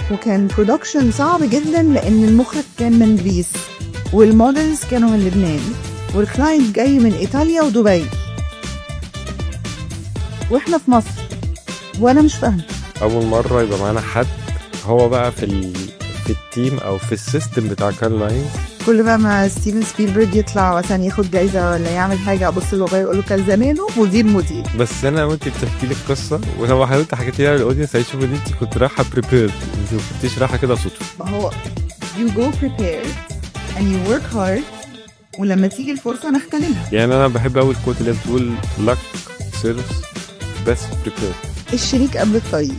وكان برودكشن صعب جدا لان المخرج كان من جريس والمودلز كانوا من لبنان والكلاينت جاي من ايطاليا ودبي واحنا في مصر وانا مش فاهمه اول مره يبقى معانا حد هو بقى في ال... في التيم او في السيستم بتاع كان لاينز كل بقى ما ستيفن سبيلبرج يطلع مثلا ياخد جايزه ولا يعمل حاجه ابص لبابايا اقول له كان زمانه مدير مدير بس انا وانت بتحكي لي القصه ولو حضرتك حكيتيها للاودينس هيشوفوا ان انت كنت رايحه بريبيرد انت ما كنتيش رايحه كده صدفه ما هو you go prepared and you work hard ولما تيجي الفرصه نغتنمها يعني انا بحب قوي الكوت اللي بتقول luck serves best prepared الشريك قبل الطريق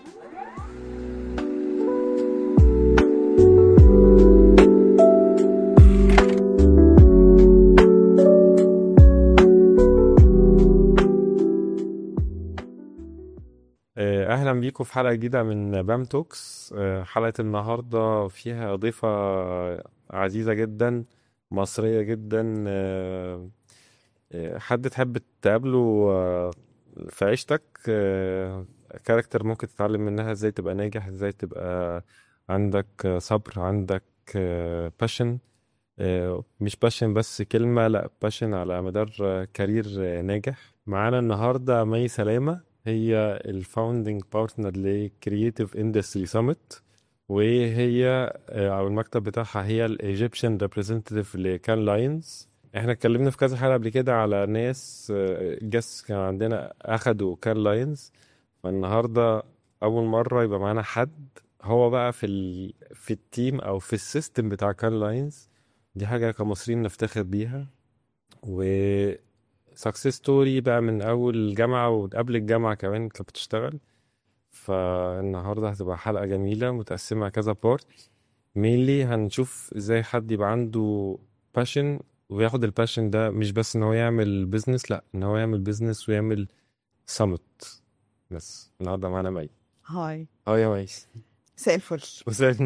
آه، اهلا بيكم في حلقه جديده من بام توكس آه، حلقه النهارده فيها ضيفه عزيزه جدا مصريه جدا آه، آه، حد تحب تقابله آه، في عيشتك آه، كاركتر ممكن تتعلم منها ازاي تبقى ناجح ازاي تبقى عندك آه، صبر عندك باشن مش باشن بس كلمة لا باشن على مدار آه، كارير آه، ناجح معانا النهاردة مي سلامة هي الفاوندنج بارتنر لكرييتيف اندستري سامت وهي آه، او المكتب بتاعها هي الايجيبشن ريبريزنتيف لكان لاينز احنا اتكلمنا في كذا حلقة قبل كده على ناس جس كان عندنا اخدوا كان لاينز فالنهاردة اول مرة يبقى معانا حد هو بقى في ال... في التيم او في السيستم بتاع كان لاينز دي حاجة كمصريين نفتخر بيها و سكسس ستوري بقى من اول الجامعة وقبل الجامعة كمان كانت بتشتغل فالنهاردة هتبقى حلقة جميلة متقسمة كذا بارت مينلي هنشوف ازاي حد يبقى عنده باشن وياخد الباشن ده مش بس ان هو يعمل بيزنس لا ان هو يعمل بيزنس ويعمل سمت بس النهارده معانا مي هاي اه يا ميس مساء الفل وسام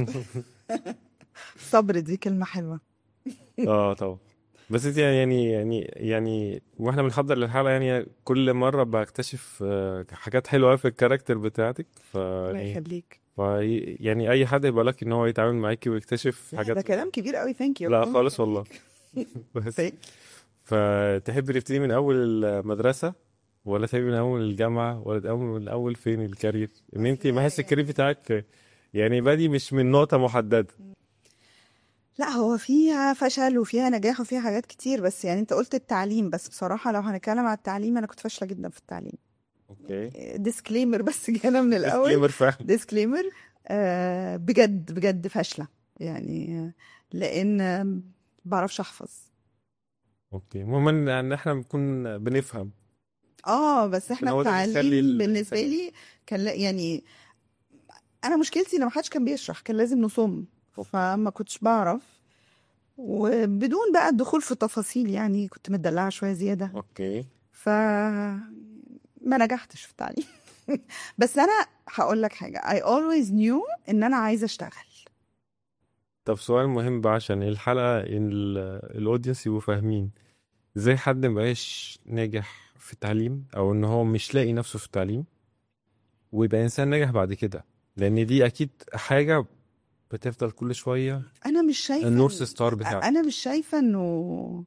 صبر دي كلمه حلوه اه طبعا بس انت يعني يعني يعني واحنا بنحضر للحلقه يعني كل مره بكتشف آه، حاجات حلوه أوي في الكاركتر بتاعتك ف الله يخليك ف يعني اي حد يبقى لك ان هو يتعامل معاكي ويكتشف ده حاجات كلام كبير قوي ثانك يو لا خالص والله بس فتحبي نبتدي من اول المدرسه ولا تبتدي من اول الجامعه ولا تبتدي من اول فين الكارير ان انت بحس الكارير بتاعك يعني بادي مش من نقطه محدده لا هو فيها فشل وفيها نجاح وفيها حاجات كتير بس يعني انت قلت التعليم بس بصراحه لو هنتكلم على التعليم انا كنت فاشله جدا في التعليم اوكي ديسكليمر بس جانا من الاول ديسكليمر فاهم ديسكليمر آه بجد بجد فاشله يعني آه، لان آه، بعرفش احفظ اوكي المهم ان إن احنا بنكون بنفهم اه بس احنا هو ده بيخلي التعليم ال- بالنسبه لي كان لا- يعني انا مشكلتي ان ما حدش كان بيشرح كان لازم نصم فما كنتش بعرف وبدون بقى الدخول في تفاصيل يعني كنت متدلعه شويه زياده اوكي ف ما نجحتش في التعليم بس انا هقول لك حاجه I always knew ان انا عايزه اشتغل طب سؤال مهم بقى عشان الحلقه ال- الاودينس يبقوا فاهمين ازاي حد مبقاش ناجح في التعليم او ان هو مش لاقي نفسه في التعليم ويبقى انسان ناجح بعد كده لان دي اكيد حاجه بتفضل كل شويه انا مش شايفه النورث إن- ستار بتاعك انا مش شايفه انه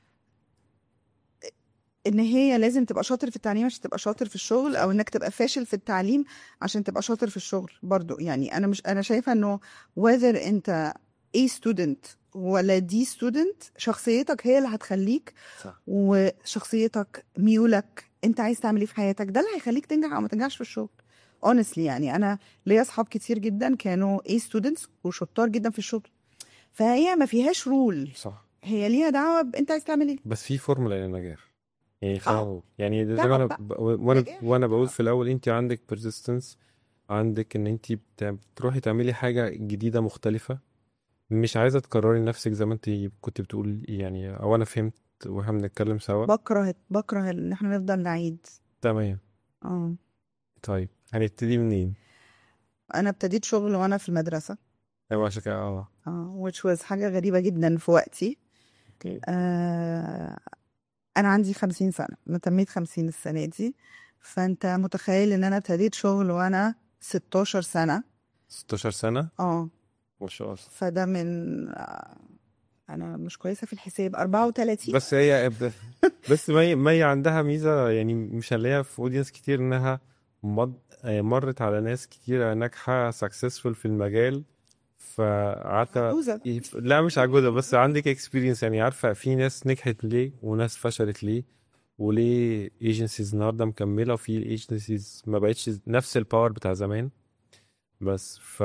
ان هي لازم تبقى شاطر في التعليم عشان تبقى شاطر في الشغل او انك تبقى فاشل في التعليم عشان تبقى شاطر في الشغل برضو يعني انا مش انا شايفه انه whether انت A student ولا دي ستودنت شخصيتك هي اللي هتخليك صح وشخصيتك ميولك انت عايز تعمل ايه في حياتك ده اللي هيخليك تنجح او ما تنجحش في الشغل honestly يعني انا ليا اصحاب كتير جدا كانوا A students وشطار جدا في الشغل فهي ما فيهاش رول صح هي ليها دعوه بانت عايز تعمل ايه بس في فورمولا للنجاح يعني خلينا اه نقول يعني زي تعب ما انا بقى ب... وانا نجاح وانا بقول اه في الاول انت عندك persistence عندك ان انت بت... بتروحي تعملي حاجه جديده مختلفه مش عايزه تكرري نفسك زي ما انت كنت بتقول يعني او انا فهمت واحنا بنتكلم سوا بكره بكره ان احنا نفضل نعيد تمام اه طيب هنبتدي منين انا ابتديت شغل وانا في المدرسه ايوه عشان كده اه اه which was حاجه غريبه جدا في وقتي اوكي آه انا عندي خمسين سنه انا تميت خمسين السنه دي فانت متخيل ان انا ابتديت شغل وانا 16 سنه 16 سنة اه ما شاء الله فده من آه، انا مش كويسه في الحساب 34 بس هي بس مي مي عندها ميزة يعني مش هنلاقيها في اودينس كتير انها مض... مرت على ناس كتيرة ناجحة سكسسفul في المجال فعارفة عجوزه لا مش عجوزة بس عندك اكسبيرينس يعني عارفة في ناس نجحت ليه وناس فشلت ليه وليه ايجنسيز النهارده مكملة وفي ايجنسيز ما بقتش نفس الباور بتاع زمان بس ف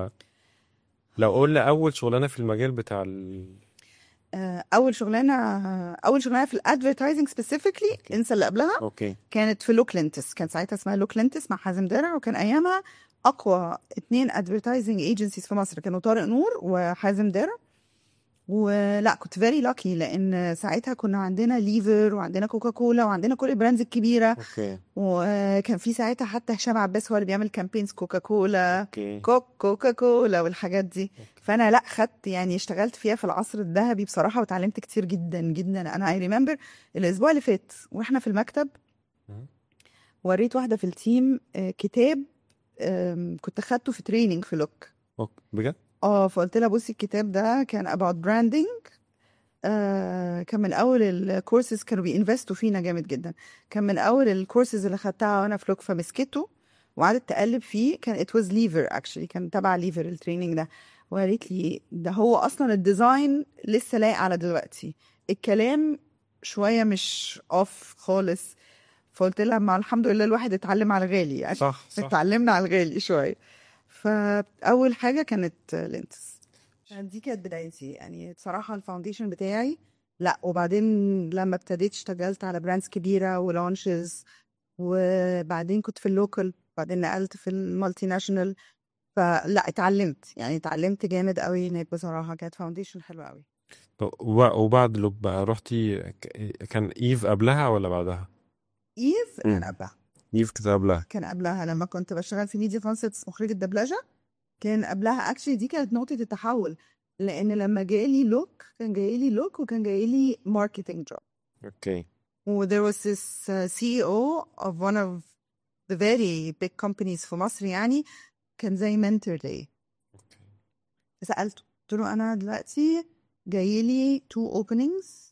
لو قلنا أول شغلانة في المجال بتاع ال... آه، اول شغلانه اول شغلانه في الادفرتايزنج سبيسيفيكلي اوكي انسى اللي قبلها اوكي كانت في لوك لينتس كان ساعتها اسمها لوك لينتس مع حازم درع وكان ايامها اقوى اتنين ادفرتايزنج ايجنسيز في مصر كانوا طارق نور وحازم درع ولا كنت فيري لاكي لان ساعتها كنا عندنا ليفر وعندنا كوكا كولا وعندنا كل البراندز الكبيره اوكي وكان في ساعتها حتى هشام عباس هو اللي بيعمل كامبينز كوكا كولا اوكي كوك كوكا كولا والحاجات دي فانا لا خدت يعني اشتغلت فيها في العصر الذهبي بصراحه وتعلمت كتير جدا جدا انا اي ريمبر الاسبوع اللي فات واحنا في المكتب مم. وريت واحده في التيم آه، كتاب آم، كنت خدته في تريننج في لوك اوكي بجد اه فقلت لها بصي الكتاب ده كان about branding آه كان من اول الكورسز كانوا بينفستوا فينا جامد جدا كان من اول الكورسز اللي خدتها وانا في لوك فمسكته وقعدت تقلب فيه كان it was lever actually كان تبع ليفر التريننج ده وقالت لي ده هو اصلا الديزاين لسه لايق على دلوقتي الكلام شويه مش اوف خالص فقلت لها ما الحمد لله الواحد اتعلم على الغالي يعني صح صح اتعلمنا على الغالي شويه فاول حاجه كانت لينتس دي كانت بدايتي يعني بصراحه الفاونديشن بتاعي لا وبعدين لما ابتديت اشتغلت على براندز كبيره ولانشز وبعدين كنت في اللوكال بعدين نقلت في المالتي ناشونال فلا اتعلمت يعني اتعلمت جامد قوي هناك بصراحه كانت فاونديشن حلوه قوي طب وب- وبعد لوب بقى رحتي ك- كان ايف قبلها ولا بعدها؟ ايف كان مم. قبلها ايف كانت قبلها كان قبلها لما كنت بشتغل في ميديا كونسبتس مخرجة دبلجة كان قبلها اكشلي دي كانت نقطة التحول لأن لما جالي لوك كان جايلي لوك وكان جايلي ماركتنج جوب اوكي و there was this uh, CEO of one of the very big companies في مصر يعني كان زي mentor ليا اوكي سألته قلت له أنا دلوقتي جايلي two openings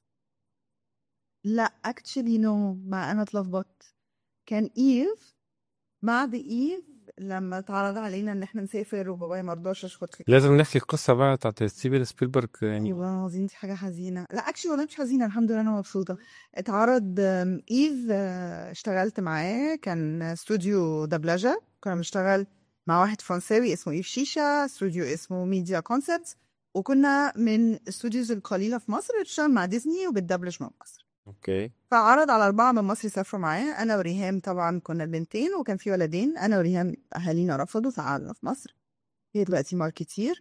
لا actually no ما أنا اتلخبطت كان إيف بعد إيف لما اتعرض علينا إن إحنا نسافر وبابايا مرضاش أشخط في لازم نحكي القصة بقى بتاعت ستيفن سبيلبرج يعني والله العظيم دي حاجة حزينة لا اكشلي والله مش حزينة الحمد لله انا مبسوطة اتعرض آم، ايف آه، اشتغلت معاه كان استوديو دبلجة كنا بنشتغل مع واحد فرنساوي اسمه ايف شيشة استوديو اسمه ميديا كونسبتس وكنا من الاستوديوز القليلة في مصر اللي بتشتغل مع ديزني وبتدبلج مع مصر اوكي فعرض على أربعة من مصر يسافروا معاه أنا وريهام طبعا كنا البنتين وكان في ولدين أنا وريهام أهالينا رفضوا فقعدنا في مصر هي دلوقتي ماركتير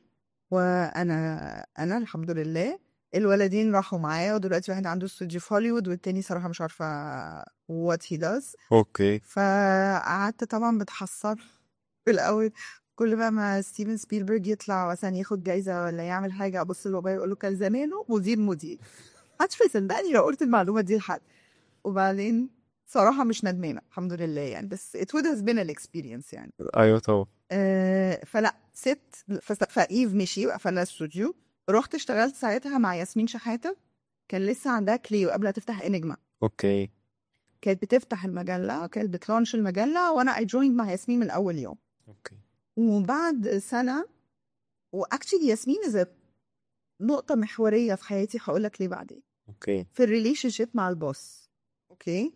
وأنا أنا الحمد لله الولدين راحوا معايا ودلوقتي واحد عنده استوديو في هوليوود والتاني صراحة مش عارفة what he does اوكي فقعدت طبعا بتحسر في الأول كل بقى ما ستيفن سبيلبرج يطلع مثلا ياخد جايزة ولا يعمل حاجة أبص لبابايا أقول له كان زمانه مدير مدير محدش بيصدقني لو قلت المعلومة دي لحد وبعدين صراحة مش ندمانة الحمد لله يعني بس it would have been an experience يعني ايوه طبعا أه فلا ست فس- فايف مشي وقفلنا الاستوديو رحت اشتغلت ساعتها مع ياسمين شحاتة كان لسه عندها كليو قبل ما تفتح انجما اوكي كانت بتفتح المجلة كانت بتلانش المجلة وانا اي جويند مع ياسمين من اول يوم اوكي وبعد سنة واكشلي ياسمين is a نقطة محورية في حياتي هقول لك ليه بعدين اوكي في الريليشن شيب مع البوس اوكي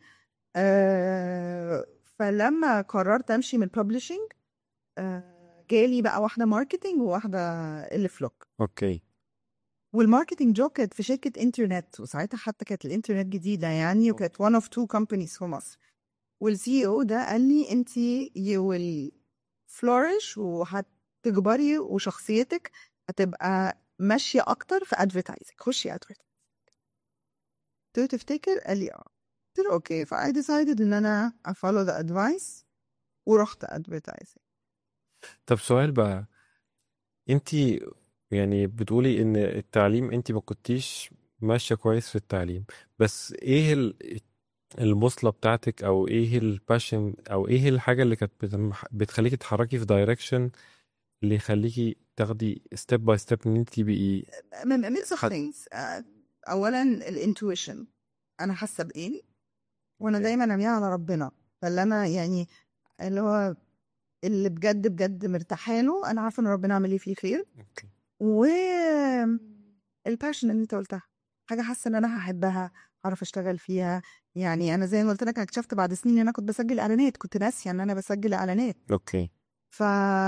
آه فلما قررت امشي من الببلشنج آه جالي بقى واحده ماركتنج وواحده اللي في لوك اوكي والماركتنج جوب كانت في شركه انترنت وساعتها حتى كانت الانترنت جديده يعني وكانت one of two companies في مصر والسي او ده قال لي انت you will flourish وهتكبري وشخصيتك هتبقى ماشيه اكتر في ادفرتايزنج خشي ادفرتايزنج قلت له تفتكر قال لي اه قلت له اوكي ف I decided ان انا I follow the advice ورحت advertising طب سؤال بقى انت يعني بتقولي ان التعليم انت ما كنتيش ماشية كويس في التعليم بس ايه ال- البوصلة بتاعتك او ايه الباشن او ايه الحاجة اللي كانت بتم- بتخليكي تتحركي في دايركشن اللي يخليكي تاخدي ستيب باي ستيب ان انت تبقي ميكس اوف حد- ثينجز اولا الانتويشن انا حاسه بايه وانا أوكي. دايما ارميها على ربنا فاللي انا يعني اللي هو اللي بجد بجد مرتاحه له انا عارفه ان ربنا عامل لي فيه خير اوكي و الباشن اللي انت قلتها حاجه حاسه ان انا هحبها هعرف اشتغل فيها يعني انا زي ما قلت لك أنا اكتشفت بعد سنين ان انا كنت بسجل اعلانات كنت ناسيه ان انا بسجل اعلانات اوكي ف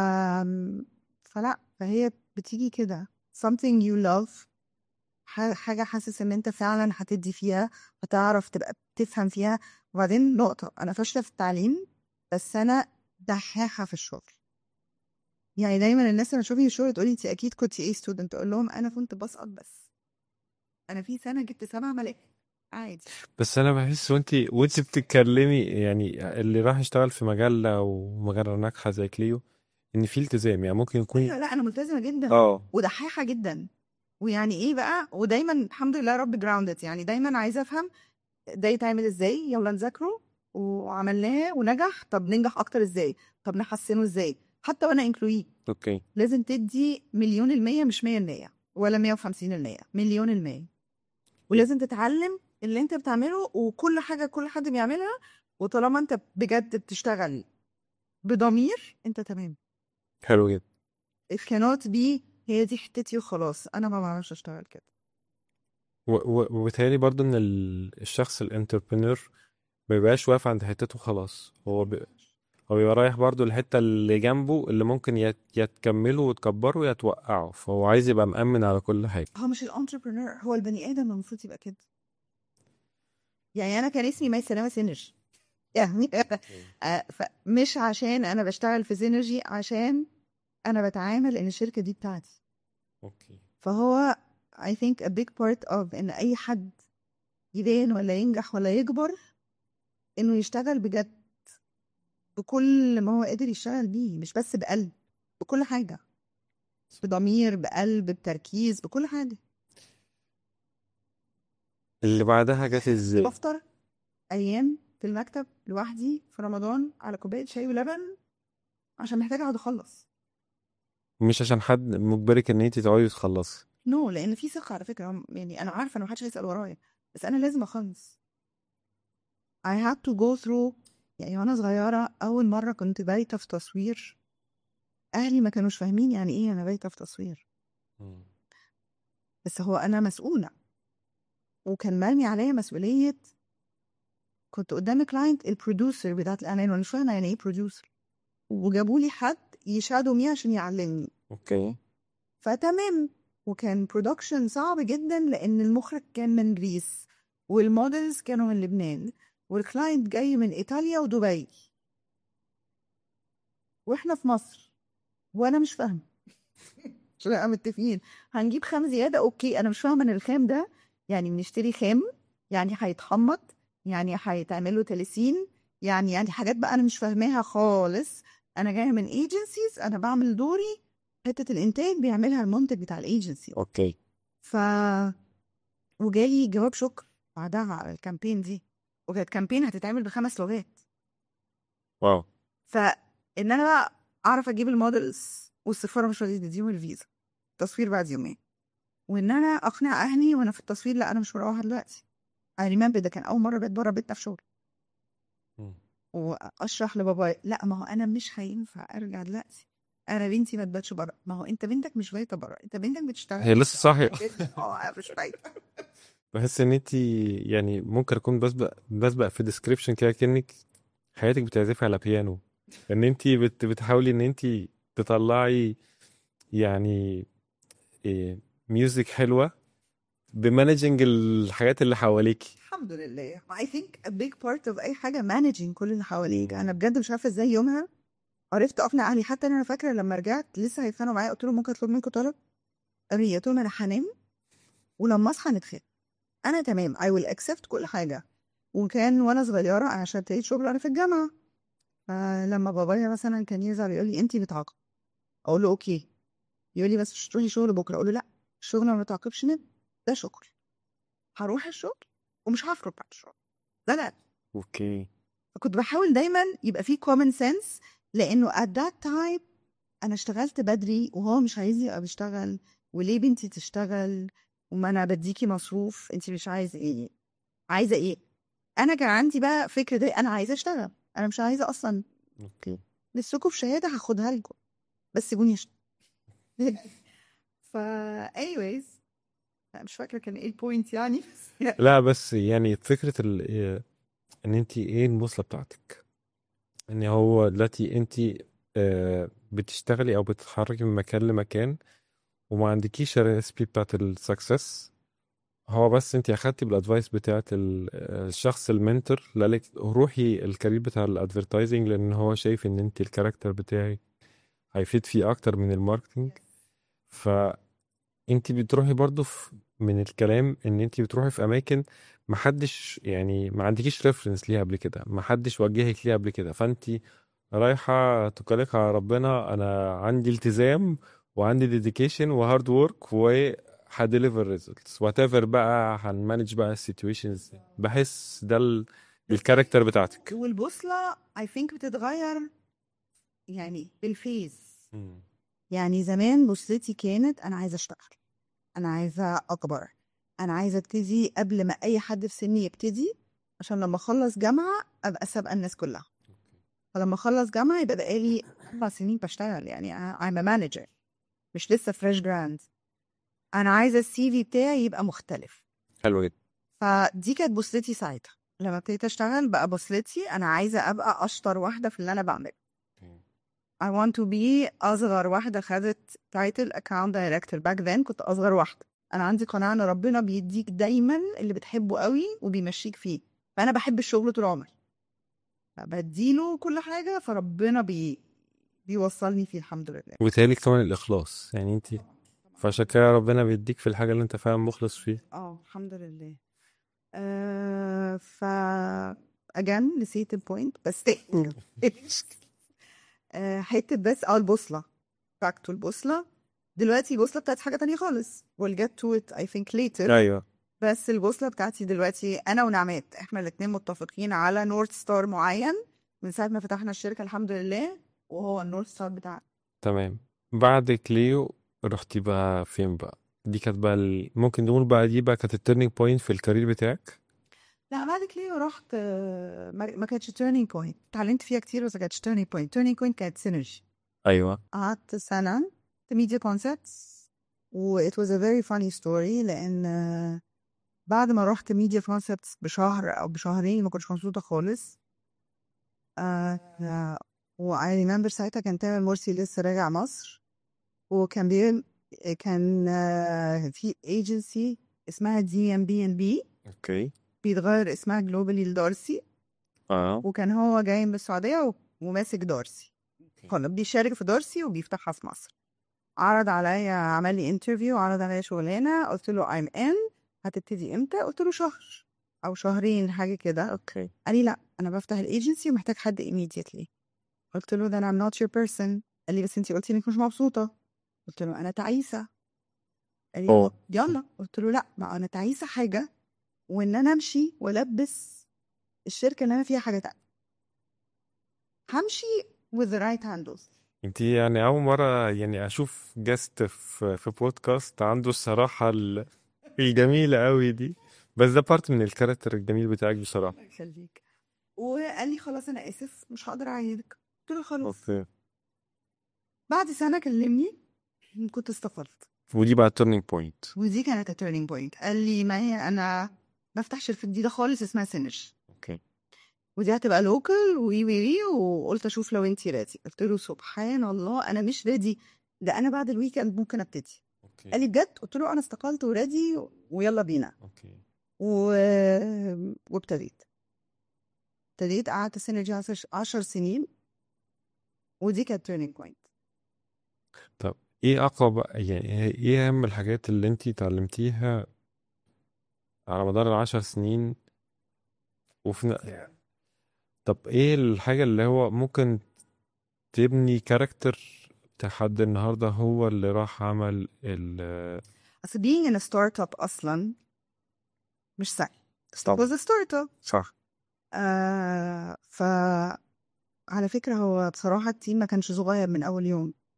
فلا فهي بتيجي كده something you love ح- حاجة حاسس ان انت فعلا هتدي فيها هتعرف تبقى بتفهم فيها وبعدين نقطة انا فاشلة في التعليم بس انا دحاحة في الشغل يعني دايما الناس لما تشوفني في الشغل تقولي انت اكيد كنت ايه ستودنت اقول لهم انا كنت بسقط بس انا في سنة جبت سبع ملاك عادي بس انا بحس وانت وانت بتتكلمي يعني اللي راح يشتغل في مجله ومجله ناجحه زي كليو ان في التزام يعني ممكن يكون ايوه لا انا ملتزمة جدا اه ودحيحه جدا ويعني ايه بقى ودايما الحمد لله رب جراوندد يعني دايما عايزه افهم ده يتعمل ازاي يلا نذاكره وعملناه ونجح طب ننجح اكتر ازاي طب نحسنه ازاي حتى وانا انكلوي اوكي لازم تدي مليون المية مش مية المية ولا مية وخمسين المية مليون المية ولازم تتعلم اللي انت بتعمله وكل حاجة كل حد بيعملها وطالما انت بجد بتشتغل بضمير انت تمام حلو جدا it cannot be هي دي حتتي وخلاص انا ما بعرفش اشتغل كده و- و- وبالتالي برضو ان ال- الشخص الانتربرينور ما بيبقاش واقف عند حتته خلاص هو بي... هو بيبقى رايح برضو الحتة اللي جنبه اللي ممكن يا يا تكمله وتكبره يا توقعه فهو عايز يبقى مأمن على كل حاجة هو مش الانتربرنور هو البني ادم المفروض يبقى كده يعني انا كان اسمي مي سلامه سينرجي يعني آه، فمش عشان انا بشتغل في سينرجي عشان انا بتعامل ان الشركه دي بتاعتي اوكي فهو I think a big part of ان اي حد يبان ولا ينجح ولا يكبر انه يشتغل بجد بكل ما هو قادر يشتغل بيه مش بس بقلب بكل حاجه بضمير بقلب بتركيز بكل حاجه اللي بعدها جت ازاي بفطر ايام في المكتب لوحدي في رمضان على كوبايه شاي ولبن عشان محتاجه اقعد اخلص مش عشان حد مجبرك ان انت تقعدي تخلصي نو no, لان في ثقه على فكره هم- يعني انا عارفه ان محدش هيسال ورايا بس انا لازم اخلص I had to go through يعني وانا صغيره اول مره كنت بايته في تصوير اهلي ما كانوش فاهمين يعني ايه انا بايته في تصوير بس هو انا مسؤوله وكان مرمي عليا مسؤوليه كنت قدام كلاينت البروديوسر بتاعت الاعلان وانا مش فاهمه يعني ايه بروديوسر وجابوا لي حد يشادو مي عشان يعلمني اوكي فتمام وكان برودكشن صعب جدا لان المخرج كان من جريس والمودلز كانوا من لبنان والكلاينت جاي من ايطاليا ودبي واحنا في مصر وانا مش فاهمه عشان نبقى متفقين هنجيب خام زياده اوكي انا مش فاهمه ان الخام ده يعني بنشتري خام يعني هيتحمض يعني هيتعمل له تلسين يعني يعني حاجات بقى انا مش فاهماها خالص انا جايه من ايجنسيز انا بعمل دوري حته الانتاج بيعملها المنتج بتاع الايجنسي اوكي ف وجالي جواب شكر بعدها على الكامبين دي وكانت كامبين هتتعمل بخمس لغات واو فان انا بقى اعرف اجيب المودلز والسفاره مش راضيه تديهم الفيزا تصوير بعد يومين وان انا اقنع اهلي وانا في التصوير لا انا مش مروحه دلوقتي I remember ده كان اول مره بقيت بره بيتنا في شغل مم. واشرح لبابايا لا ما هو انا مش هينفع ارجع دلوقتي انا بنتي ما تباتش بره ما هو انت بنتك مش بايته بره انت بنتك بتشتغل هي لسه صاحية اه أنا مش بايته بحس ان انت يعني ممكن اكون بسبق بسبق في ديسكريبشن كده كأنك حياتك بتعزفي على بيانو ان انت بت بتحاولي ان انت تطلعي يعني إيه ميوزك حلوة بمانجنج الحاجات اللي حواليكي الحمد لله I think a big part of أي حاجة managing كل اللي حواليك أنا بجد مش عارفة إزاي يومها عرفت أقنع أهلي حتى أنا فاكرة لما رجعت لسه هيتخانقوا معايا قلت لهم ممكن أطلب منكم طلب قالوا لي قلت لهم أنا هنام ولما أصحى نتخانق أنا تمام I will accept كل حاجة وكان وأنا صغيرة عشان ابتديت شغل أنا في الجامعة فلما بابايا مثلا كان يزعل يقول لي أنتي بتعاقب أقول له أوكي يقول لي بس مش تروحي شغل بكرة أقول له لا الشغل ما بتعاقبش منه ده شغل هروح الشغل ومش هخرج بعد الشغل ده لا اوكي فكنت بحاول دايما يبقى في common sense لانه at that time انا اشتغلت بدري وهو مش عايزني ابقى بشتغل وليه بنتي تشتغل وما انا بديكي مصروف انت مش عايزه ايه عايزه ايه انا كان عندي بقى فكره ده انا عايزه اشتغل انا مش عايزه اصلا اوكي نفسكم في شهاده هاخدها لكم بس سيبوني اشتغل فا anyways لا مش فاكره كان ايه البوينت يعني بس لا بس يعني فكرة ال... إيه- ان انت ايه البوصلة بتاعتك ان هو دلوقتي انت آه، بتشتغلي او بتتحركي من مكان لمكان وما عندكيش الريسبي بتاعت السكسس هو بس انت اخدتي بالادفايس بتاعت ال- الشخص المنتور اللي قالك روحي الكارير بتاع الادفرتايزنج لان هو شايف ان انت الكاركتر بتاعي هيفيد فيه اكتر من الماركتينج فانت بتروحي برضو في من الكلام ان انت بتروحي في اماكن محدش يعني ما عندكيش ريفرنس ليها قبل كده محدش وجهك ليها قبل كده فانت رايحه تكلك على ربنا انا عندي التزام وعندي ديديكيشن وهارد ورك وهديليفر ريزلتس وات ايفر بقى هنمانج بقى السيتويشنز بحس ده ال- الكاركتر بتاعتك والبوصله I think بتتغير يعني بالفيز يعني زمان بوصلتي كانت انا عايزه اشتغل انا عايزه اكبر انا عايزه ابتدي قبل ما اي حد في سني يبتدي عشان لما اخلص جامعه ابقى سابقه الناس كلها فلما اخلص جامعه يبقى بقالي اربع سنين بشتغل يعني I'm a manager مش لسه فريش جراند انا عايزه السي في بتاعي يبقى مختلف حلو جدا فدي كانت بوصلتي ساعتها لما ابتديت اشتغل بقى بوصلتي انا عايزه ابقى اشطر واحده في اللي انا بعمله I want to be أصغر واحدة خدت تايتل account director back then كنت أصغر واحدة أنا عندي قناعة إن ربنا بيديك دايما اللي بتحبه قوي وبيمشيك فيه فأنا بحب الشغل طول عمري بديله كل حاجة فربنا بي بيوصلني فيه الحمد لله وبالتالي كمان الاخلاص يعني انت فعشان كده ربنا بيديك في الحاجه اللي انت فعلا مخلص فيها اه الحمد لله آه ف again نسيت البوينت بس آه حتة بس اه البوصلة back to البوصلة دلوقتي البوصلة بتاعتي حاجة تانية خالص we'll get to it I think later ايوه بس البوصلة بتاعتي دلوقتي أنا ونعمات احنا الاتنين متفقين على نورث ستار معين من ساعة ما فتحنا الشركة الحمد لله وهو النورث ستار بتاعنا تمام بعد كليو رحتي بقى فين بقى دي كانت بقى ال... ممكن نقول بقى دي بقى كانت التيرنينج بوينت في الكارير بتاعك لا بعد كليو رحت آه، ما ما كانتش تيرنينج بوينت اتعلمت فيها كتير بس ما كانتش تيرنينج بوينت تيرنينج بوينت كانت سينرجي ايوه قعدت سنة في ميديا كونسبتس و it was a very funny story لأن آه، بعد ما رحت ميديا كونسبتس بشهر أو بشهرين ما كنتش مبسوطة خالص آه و I remember ساعتها كان تامر مرسي لسه راجع مصر وكان بيعمل كان آه، في ايجنسي اسمها دي ام بي ان بي اوكي بيتغير اسمها جلوبالي لدارسي اه وكان هو جاي من السعودية و- وماسك دارسي كنا بيشارك في دارسي وبيفتحها في مصر عرض عليا عمل لي انترفيو عرض عليا شغلانة قلت له I'm in هتبتدي امتى قلت له شهر او شهرين حاجة كده اوكي قال لي لا انا بفتح الايجنسي ومحتاج حد immediately قلت له then I'm not your person قال لي بس انتي قلتي انك مش مبسوطة قلت له انا تعيسة قال لي أوه. يلا قلت له لا ما انا تعيسة حاجة وان انا امشي والبس الشركة اللي انا فيها حاجة تانية همشي with the right handles انت يعني اول مره يعني اشوف جاست في في بودكاست عنده الصراحه ال- الجميله قوي دي بس ده بارت من الكاركتر الجميل بتاعك بصراحه الله يخليك وقال لي خلاص انا اسف مش هقدر اعيدك قلت له خلاص اوكي بعد سنة كلمني كنت استقلت ودي بقى التيرنينج بوينت ودي كانت التيرنينج بوينت قال لي ما هي انا بفتح شركه جديده خالص اسمها سينرج اوكي ودي هتبقى لوكال وي وي وي وقلت اشوف لو انتي ريدي قلت له سبحان الله انا مش ريدي ده انا بعد الويكند ممكن ابتدي قال اوكي لي بجد قلت له انا استقلت وريدي ويلا بينا اوكي و... وابتديت ابتديت قعدت سينرجي 10 سنين ودي كانت تيرنينج بوينت طب ايه اقوى بقى يعني ايه اهم الحاجات اللي انت اتعلمتيها على مدار العشر سنين وفي ن- طب ايه الحاجة اللي هو ممكن تبني كاركتر بتاع حد النهاردة هو اللي راح عمل ال اصل being in a startup اصلا مش سهل it طبعا was a startup صح آه ف على فكرة هو بصراحة التيم ما كانش صغير من أول يوم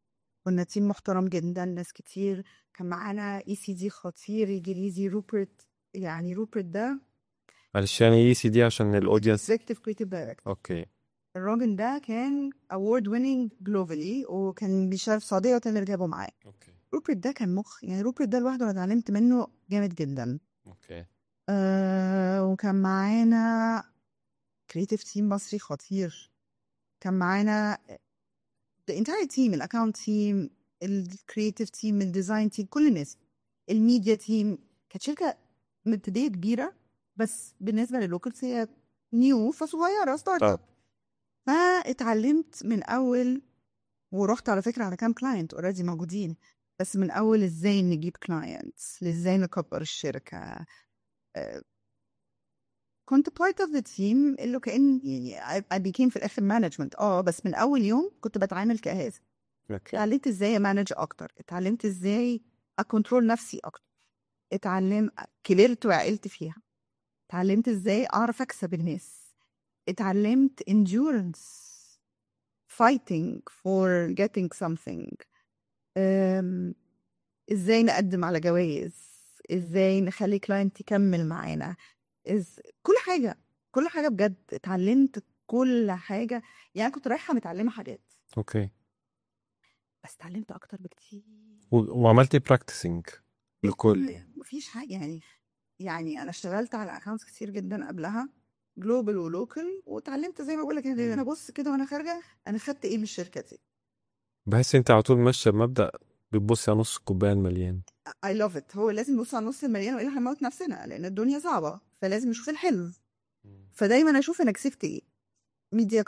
كنا تيم محترم جدا ناس كتير كان معانا اي سي دي خطير انجليزي روبرت يعني روبرت ده معلش يعني اي سي دي عشان الاودينس اكزيكتيف كريتيف دايركتور اوكي الراجل ده كان اوورد ويننج جلوبالي وكان بيشتغل في السعوديه وتامر جابه معاه اوكي روبرت ده كان مخ يعني روبرت ده لوحده انا اتعلمت منه جامد جدا اوكي أه وكان معانا كريتيف تيم مصري خطير كان معانا the entire team الاكونت تيم الكريتيف تيم الديزاين تيم كل الناس الميديا تيم كانت شركه مبتدئيه كبيره بس بالنسبه للوكالز هي نيو فصغيره ستارت اب طب فاتعلمت من اول ورحت على فكره على كام كلاينت اوريدي موجودين بس من اول ازاي نجيب كلاينتس ازاي نكبر الشركه آه، كنت part of the team اللي كأن يعني I I became في الآخر management اه بس من أول يوم كنت بتعامل كهذا اوكي اتعلمت ازاي امانج اكتر اتعلمت ازاي اكونترول نفسي اكتر اتعلم كبرت وعقلت فيها اتعلمت ازاي اعرف اكسب الناس اتعلمت endurance fighting for getting something أم، ازاي نقدم على جوائز ازاي نخلي كلاينت يكمل معانا إز... كل حاجة كل حاجة بجد اتعلمت كل حاجة يعني كنت رايحة متعلمة حاجات اوكي بس اتعلمت اكتر بكتير و- وعملتي براكتسنج لكل مفيش حاجه يعني يعني انا اشتغلت على اكونتس كتير جدا قبلها جلوبال ولوكال واتعلمت زي ما بقول لك انا بص كده وانا خارجه انا خدت ايه من الشركه دي بحس انت على طول ماشيه بمبدأ بتبصي على نص الكوبايه المليان اي لاف ات هو لازم نبص على النص المليان والا هنموت نفسنا لان الدنيا صعبه فلازم نشوف الحلو فدايما اشوف انا كسبت ايه ميديا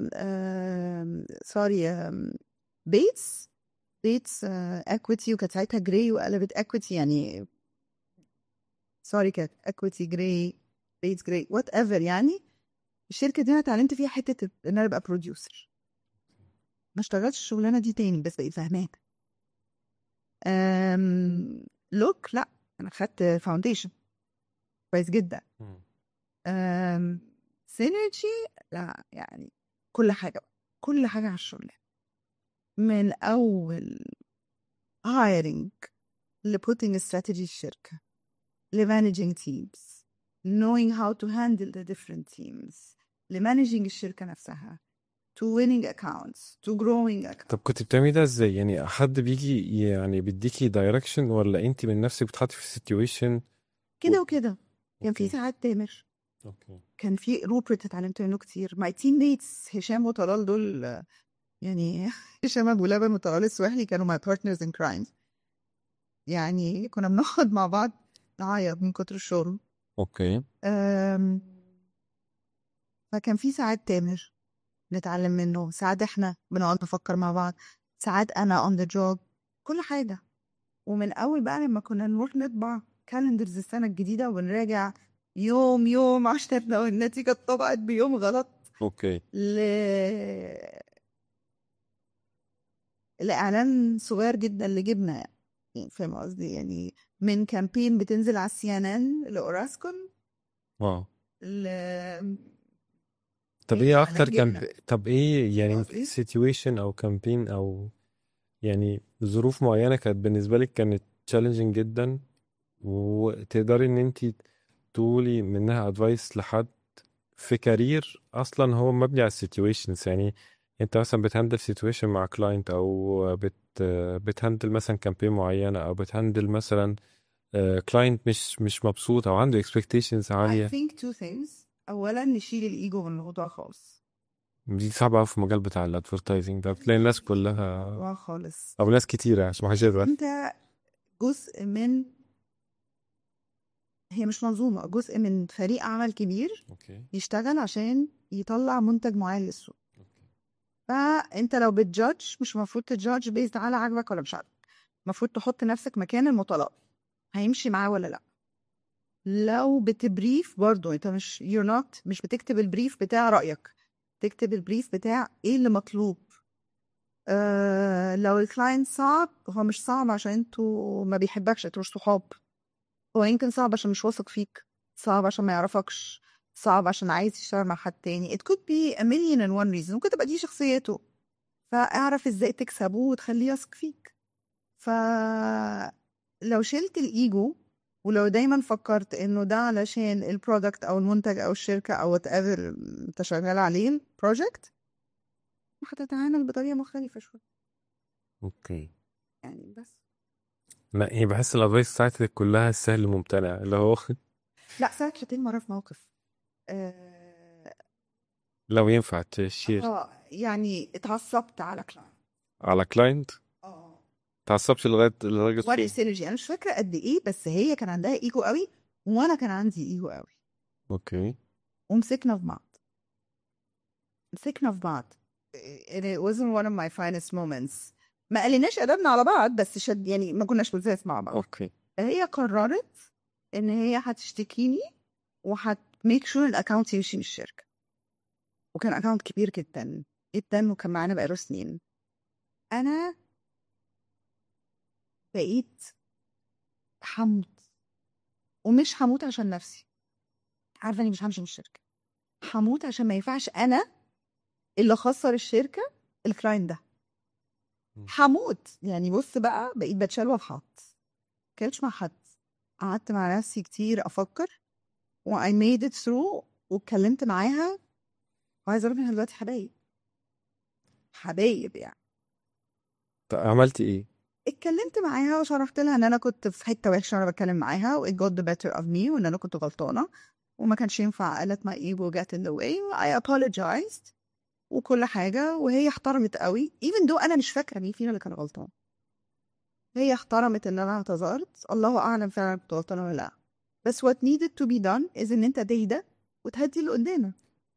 سوري بيتس بيتس اكويتي وكانت ساعتها جراي وقلبت اكويتي يعني سوري كانت اكويتي جراي بيتس جراي وات ايفر يعني الشركه دي انا اتعلمت فيها حته ان انا ابقى بروديوسر ما اشتغلتش الشغلانه دي تاني بس بقيت فاهماها أم، لوك لا انا خدت فاونديشن كويس جدا أم، سينرجي لا يعني كل حاجه كل حاجه على الشغل من اول hiring ل putting strategy الشركه ل managing teams knowing how to handle the different teams ل managing الشركه نفسها to winning accounts to growing accounts طب كنت بتعملي ده ازاي يعني حد بيجي يعني بيديكي دايركشن ولا انت من نفسك بتحطي في سيتويشن كده وكده كان في اوكي ساعات تامر اوكي كان في روبرت اتعلمت منه كتير ماي تيم ميتس هشام وطلال دول آه، يعني هشام ابو لبن وطلال السواحلي كانوا ماي بارتنرز ان كرايم يعني كنا بنقعد مع بعض نعيط من كتر الشغل اوكي أم، فكان في ساعات تامر نتعلم منه ساعات احنا بنقعد نفكر مع بعض ساعات انا on the job كل حاجة ومن اول بقى لما كنا نروح نطبع كالندرز السنة الجديدة ونراجع يوم يوم عشان لو النتيجة اتطبعت بيوم غلط اوكي ل... لإعلان صغير جدا اللي جبنا يعني فاهم قصدي يعني من كامبين بتنزل على السي ان ان لاوراسكون واو ل طب إيه ايه إعلان اكتر كان جبنا طب ايه يعني قصدي سيتويشن او كامبين او يعني ظروف معينة كانت بالنسبة لك كانت تشالنجينج جدا وتقدري ان انت تقولي منها ادفايس لحد في كارير اصلا هو مبني على السيتويشنز يعني انت مثلا بتهندل سيتويشن مع كلاينت او بت بتهندل مثلا كامبين معينة او بتهندل مثلا كلاينت مش مش مبسوط او عنده expectations I عالية think two things أولا نشيل الإيجو من الموضوع خالص دي صعبة أوي في المجال بتاع الادفرتايزنج ده بتلاقي الناس كلها الموضوع خالص او ناس كتيرة عشان ما حدش يزعل أنت جزء من هي مش منظومة جزء من فريق عمل كبير اوكي يشتغل عشان يطلع منتج معين للسوق فانت لو بتجادج مش المفروض تجادج بيزد على عاجبك ولا مش عاجبك المفروض تحط نفسك مكان المطالب هيمشي معاه ولا لا لو بتبريف برضو انت مش you're not مش بتكتب البريف بتاع رأيك تكتب البريف بتاع ايه اللي مطلوب آه لو الكلاينت صعب هو مش صعب عشان انتوا ما بيحبكش انتوا مش صحاب هو يمكن صعب عشان مش واثق فيك صعب عشان ما يعرفكش صعب عشان عايز يشتغل مع حد تاني it could be a million and one reason ممكن تبقى دي شخصيته فاعرف ازاي تكسبه وتخليه يثق فيك فلو شلت الايجو ولو دايما فكرت انه ده علشان البرودكت او المنتج او الشركه او وات ايفر انت شغال عليه البروجكت هتتعامل بطريقه مختلفه شويه اوكي يعني بس لا يعني بحس الادفايس بتاعتك كلها سهل ممتنع اللي هو لا ساعات شتين مره في موقف آه لو ينفع تشير آه، يعني اتعصبت على كلاينت على كلاينت اه تعصبش لغايه لدرجه ورق فين؟ سينرجي انا مش فاكره قد ايه بس هي كان عندها ايجو قوي وانا كان عندي ايجو قوي اوكي ومسكنا في بعض مسكنا في بعض and it wasn't one of my finest moments ما قلناش ادبنا على بعض بس شد يعني ما كناش لزاز مع بعض اوكي هي قررت ان هي هتشتكيني وهت ميك شور الاكونت يمشي من الشركه وكان اكونت كبير جدا جدا وكان معانا بقاله سنين انا بقيت هموت ومش هموت عشان نفسي عارفه اني مش همشي من الشركه هموت عشان ما ينفعش انا اللي خسر الشركه الكلاينت ده م. هموت يعني بص بقى بقيت بتشال واتحط كانش مع حد قعدت مع نفسي كتير افكر و I made it through واتكلمت معاها وعايزه اقول لك إحنا دلوقتي حبايب حبايب يعني طب عملتي ايه؟ اتكلمت معاها وشرحت لها ان انا كنت في حته وحشه وانا بتكلم معاها و it got the better of me وان انا كنت غلطانه وما كانش ينفع قالت my ego get in the way I apologized وكل حاجه وهي احترمت قوي even though انا مش فاكره مين فينا اللي كان غلطان هي احترمت ان انا اعتذرت الله اعلم فعلا كنت غلطانه ولا لا بس what needed to be done is ان انت تهدى وتهدي اللي قدامك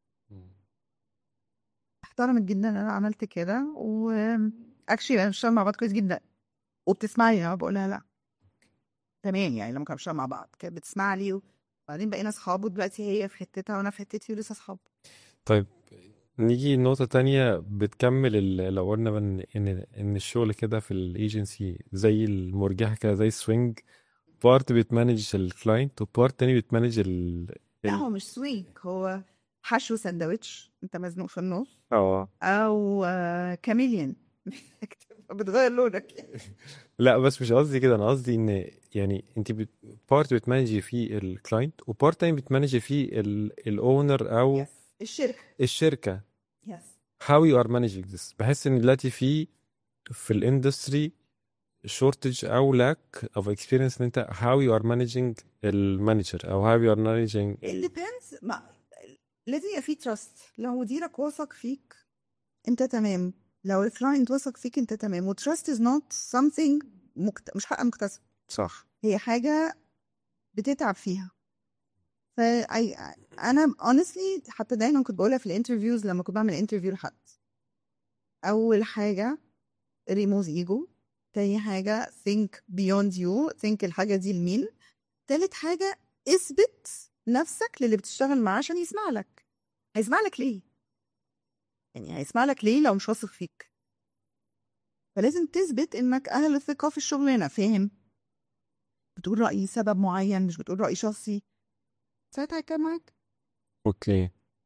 احترمت جدا ان انا عملت كده و اكشلي انا بنشتغل مع بعض كويس جدا وبتسمعني انا بقول لها لا تمام يعني لما كنا بنشتغل مع بعض كانت بتسمع لي وبعدين بقينا اصحاب ودلوقتي هي في حتتها وانا في حتتي ولسه اصحاب طيب نيجي نقطة تانية بتكمل ال- لو قلنا ان ان ان الشغل كده في الايجنسي زي المرجحة كده زي السوينج بارت بتمانج الكلاينت وبارت تاني بتمانج ال لا ال- هو مش سوينج هو حشو سندوتش انت مزنوق في النص اه او آه، كاميليان بتغير لونك لا بس مش قصدي كده انا قصدي ان يعني انت بت... بارت بتمانجي فيه الكلاينت وبارت تاني بتمانجي فيه الاونر او يس الشركه الشركة يس how you are managing this بحس ان دلوقتي في في الاندستري shortage او lack of experience ان انت how you are managing المانجر او how you are managing it depends ما لازم يبقى في تراست لو مديرك واثق فيك انت تمام لو الكلاينت واثق فيك انت تمام وتراست از نوت something مكت... مش حق مكتسب صح هي حاجه بتتعب فيها ف I- انا honestly حتى دايما كنت بقولها في الانترفيوز لما كنت بعمل انترفيو لحد اول حاجه ريموف ايجو تاني حاجه think beyond you think الحاجه دي لمين تالت حاجه اثبت نفسك للي بتشتغل معاه عشان يسمع لك هيسمع لك ليه يعني هيسمع لك ليه لو مش واثق فيك فلازم تثبت انك اهل الثقه في الشغلانه فاهم بتقول راي سبب معين مش بتقول راي شخصي ساعتها هيتكلم معاك اوكي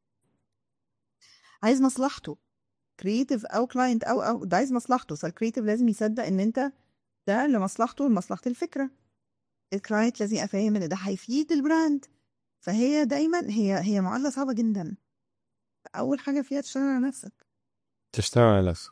عايز مصلحته كرييتيف او كلاينت او او ده عايز مصلحته فالكرييتيف لازم يصدق ان انت ده لمصلحته لمصلحه الفكره الكلاينت لازم يبقى فاهم ان ده هيفيد البراند فهي دايما هي هي معادله صعبه جدا اول حاجه فيها تشتغل على نفسك تشتغل على نفسك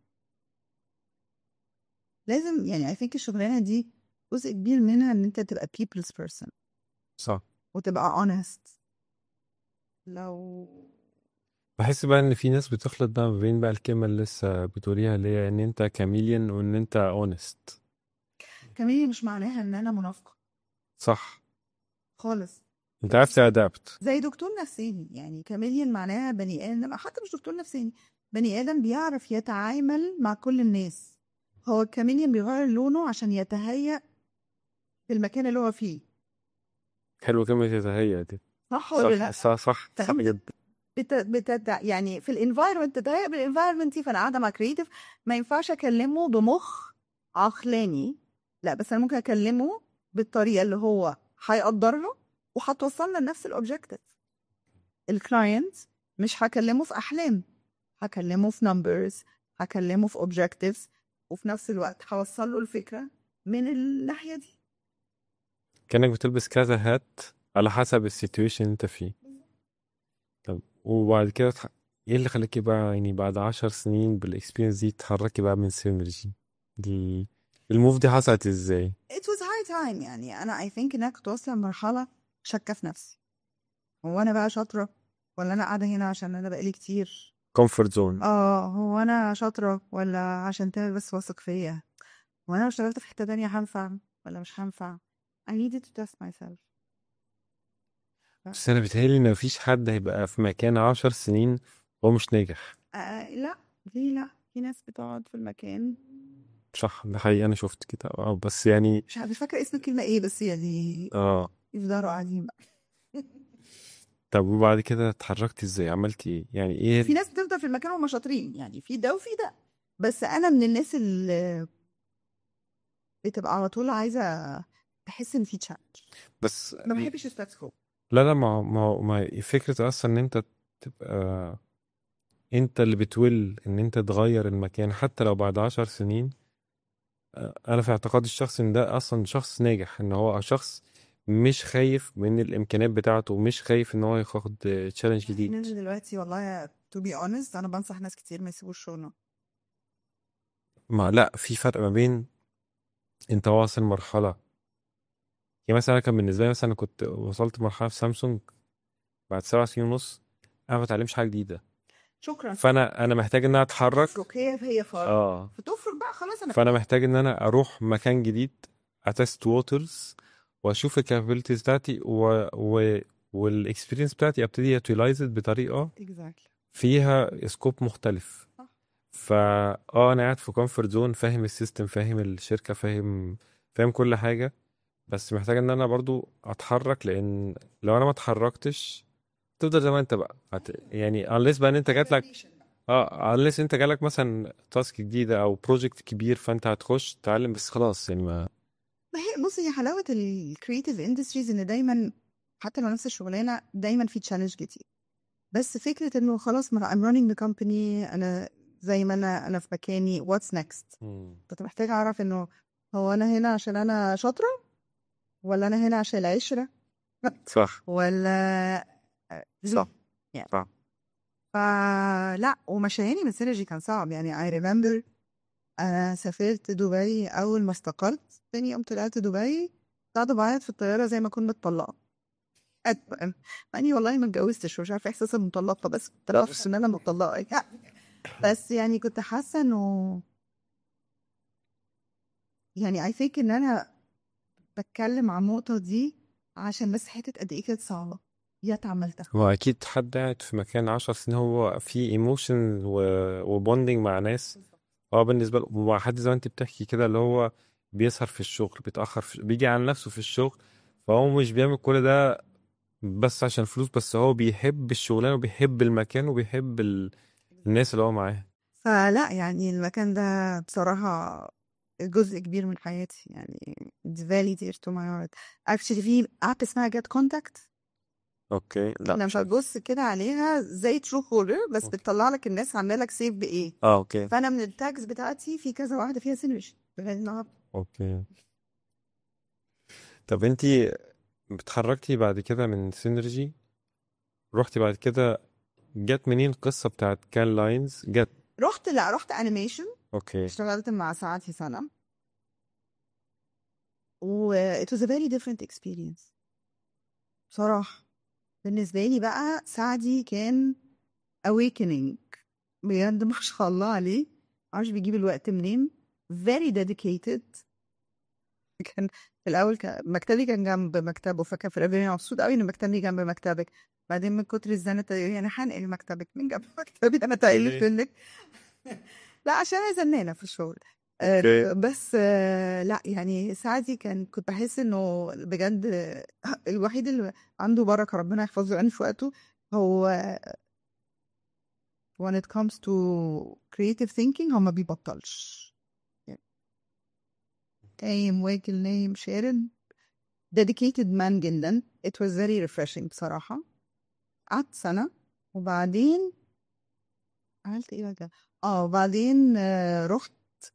لازم يعني اي ثينك الشغلانه دي جزء كبير منها ان انت تبقى people's person صح وتبقى honest لو بحس بقى ان في ناس بتخلط بقى ما بين بقى الكلمة اللي لسه بتقوليها اللي هي ان انت كاميليان وان انت اونست كمان مش معناها ان انا منافقه صح خالص انت عارف تادابت زي دكتور نفساني يعني كاميليان معناها بني ادم حتى مش دكتور نفساني بني ادم بيعرف يتعامل مع كل الناس هو الكاميليان بيغير لونه عشان يتهيأ في المكان اللي هو فيه حلوة كلمة يتهيأ دي صح ولا صح لا صح صح صح فهمت؟ جدا بت... بت... يعني في الانفايرمنت تتهيأ بالانفايرمنت دي فانا قاعده مع كريتيف ما ينفعش اكلمه بمخ عقلاني لا بس انا ممكن اكلمه بالطريقه اللي هو هيقدر له وهتوصلنا لنفس الاوبجيكتيف الكلاينت مش هكلمه في احلام هكلمه في نمبرز هكلمه في objectives وفي نفس الوقت هوصل له الفكره من الناحيه دي كأنك بتلبس كذا هات على حسب السيتويشن اللي انت فيه طب وبعد كده تح... ايه اللي خلاكي بقى يعني بعد عشر سنين بالاكسبيرينس دي تتحركي بقى من سينرجي دي الموف دي حصلت ازاي؟ it was high time يعني انا I think ان انا كنت واصله لمرحله شاكه في نفسي هو انا بقى شاطره ولا انا قاعده هنا عشان انا بقالي كتير كومفورت زون اه هو انا شاطره ولا عشان تامر بس واثق فيا وانا لو اشتغلت في حته تانية هنفع ولا مش هنفع I needed to test myself بس انا بيتهيألي ان مفيش حد هيبقى في مكان عشر سنين هو مش ناجح آه لا ليه لا في ناس بتقعد في المكان صح ده حقيقي انا شفت كده اه بس يعني مش مش فاكره اسم الكلمه ايه بس يعني اه يفضلوا قاعدين بقى طب وبعد كده اتحركتي ازاي عملتي ايه يعني ايه في ناس بتفضل في المكان وهم شاطرين يعني في ده وفي ده بس انا من الناس اللي بتبقى على طول عايزه تحس ان في تشالنج بس ما بحبش الستاتس كو لا لا ما ما ما فكرة اصلا ان انت تبقى انت اللي بتول ان انت تغير المكان حتى لو بعد عشر سنين آه، انا في اعتقادي الشخص ان ده اصلا شخص ناجح ان هو شخص مش خايف من الامكانيات بتاعته ومش خايف ان هو ياخد تشالنج الناس جديد دلوقتي والله تو بي اونست انا بنصح ناس كتير ما يسيبوش شغلهم ما لا في فرق ما بين انت واصل مرحلة يعني مثلا أنا كان بالنسبة لي مثلا كنت وصلت مرحلة في سامسونج بعد سبع سنين ونص انا ما بتعلمش حاجة جديدة شكرا فانا انا محتاج ان انا اتحرك تفرق هي هي فرق اه فتفرق بقى خلاص انا فانا محتاج ان انا اروح مكان جديد اتست ووترز واشوف الكابابيلتيز بتاعتي و... و... والاكسبيرينس بتاعتي ابتدي يوتيلايز بطريقه اكزاكتلي فيها سكوب مختلف صح. فا اه انا قاعد في كومفورت زون فاهم السيستم فاهم الشركه فاهم فاهم كل حاجه بس محتاج ان انا برضو اتحرك لان لو انا ما اتحركتش تفضل زي ما انت بقى هت... يعني unless بقى ان انت جات لك اه unless انت جالك مثلا تاسك جديده او بروجكت كبير فانت هتخش تتعلم بس خلاص يعني ما ما هي بص هي حلاوه الكريتيف اندستريز ان دايما حتى لو نفس الشغلانه دايما في تشالنج جديد بس فكره انه خلاص ما I'm running the company انا زي ما انا انا في مكاني what's next كنت محتاجه اعرف انه هو انا هنا عشان انا شاطره ولا انا هنا عشان العشره صح ولا صح يعني صح فلا ومشياني من سينرجي كان صعب يعني I remember أنا سافرت دبي أول ما استقلت تاني يوم طلعت دبي قاعدة بعيط في الطيارة زي ما كنت متطلقة أت- يعني والله ما اتجوزتش ومش عارفة إحساس المطلقة بس كنت عارفة إن أنا مطلقة يعني بس يعني كنت حاسة إنه يعني I think إن أنا بتكلم عن النقطة دي عشان بس حتة قد إيه كانت صعبة يا عملتها هو اكيد حد قاعد في مكان عشر سنين هو في ايموشن وبوندنج مع ناس هو بالنسبه له ومع حد زي ما انت بتحكي كده اللي هو بيسهر في الشغل بيتاخر في بيجي على نفسه في الشغل فهو مش بيعمل كل ده بس عشان فلوس بس هو بيحب الشغلانه وبيحب المكان وبيحب ال... الناس اللي هو معاها فلا يعني المكان ده بصراحة جزء كبير من حياتي يعني it's very dear to my heart actually في app اسمها get contact اوكي لا لما مش عارف. بتبص كده عليها زي ترو كولر بس أوكي. بتطلع لك الناس عامله لك سيف بايه اه اوكي فانا من التاجز بتاعتي في كذا واحده فيها سينرجي لغايه النهارده اوكي طب انت اتحركتي بعد كده من سينرجي رحتي بعد كده جت منين القصه بتاعت كان لاينز جت رحت لا رحت انيميشن اوكي اشتغلت مع ساعتي سنه و it was a very different experience بصراحه بالنسبه لي بقى سعدي كان awakening بجد ما شاء الله عليه معرفش بيجيب الوقت منين very dedicated كان في الاول كان مكتبي كان جنب مكتبه فكان في الأول مبسوط قوي ان مكتبي جنب مكتبك بعدين من كتر الزنة يعني هنقل مكتبك من جنب مكتبي انا تقلت ليه؟ منك لا عشان انا زنانه في الشغل آه، اوكي. بس آه، لا يعني سعدي كان كنت بحس انه بجد آه، الوحيد اللي عنده بركه ربنا يحفظه يعني في وقته هو when it comes to creative thinking هو ما بيبطلش يعني قايم واكل نايم شارن dedicated man جدا it was very refreshing بصراحة قعدت سنة وبعدين عملت ايه بقى اه وبعدين آه، رحت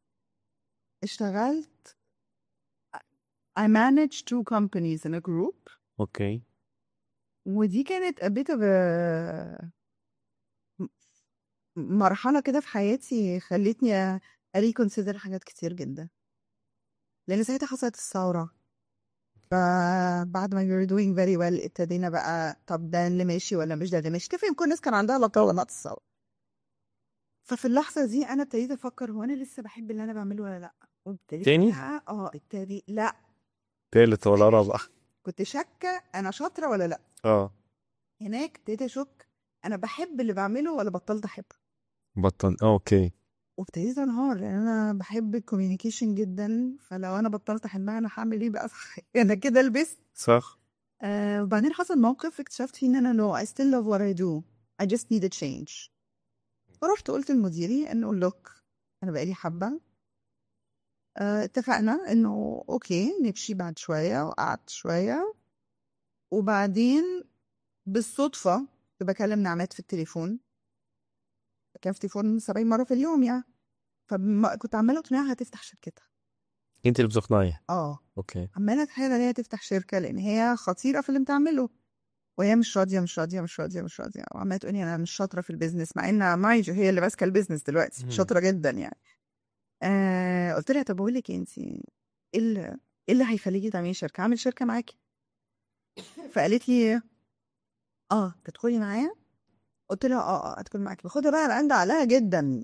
اشتغلت I managed two companies in a group اوكي ودي كانت a bit of a م- مرحلة كده في حياتي خلتني أريكونسيدر حاجات كتير جدا لأن ساعتها حصلت الثورة فبعد ما we were doing very well ابتدينا بقى طب ده اللي ماشي ولا مش ده اللي ماشي تفهم كل الناس كان عندها لطاوة نقط الثورة ففي اللحظة دي أنا ابتديت أفكر هو أنا لسه بحب اللي أنا بعمله ولا لأ وابتديت تاني؟ بقى اه ابتدي لأ تالت ولا رابع كنت شاكة أنا شاطرة ولا لأ اه هناك ابتديت أشك أنا بحب اللي بعمله ولا بطلت أحبه بطل اه اوكي وابتديت انهار لان انا بحب الكوميونيكيشن جدا فلو انا بطلت احبها انا هعمل ايه بقى انا كده لبست صح آه وبعدين حصل موقف اكتشفت فيه ان انا no I still love what I do I just need a change فرحت قلت لمديري انه look انا بقالي حبه آه اتفقنا انه اوكي نمشي بعد شويه وقعدت شويه وبعدين بالصدفه كنت بكلم نعمات في التليفون كان في تليفون 70 مره في اليوم يعني فكنت عماله اقنعها تفتح شركتها انت اللي بتقنعيها اه اوكي عماله اتحايل عليها تفتح شركه لان هي خطيره في اللي بتعمله وهي مش راضيه مش راضيه مش راضيه مش راضيه وعماله تقولي انا مش شاطره في البيزنس مع ان مايجو هي اللي ماسكه البيزنس دلوقتي مم. شاطره جدا يعني آه قلت لها طب بقول لك انت ايه اللي ايه اللي هيخليكي تعملي شركه اعمل شركه معاكي فقالت لي اه تدخلي معايا قلت لها اه اه ادخل معاكي باخدها بقى على قد عقلها جدا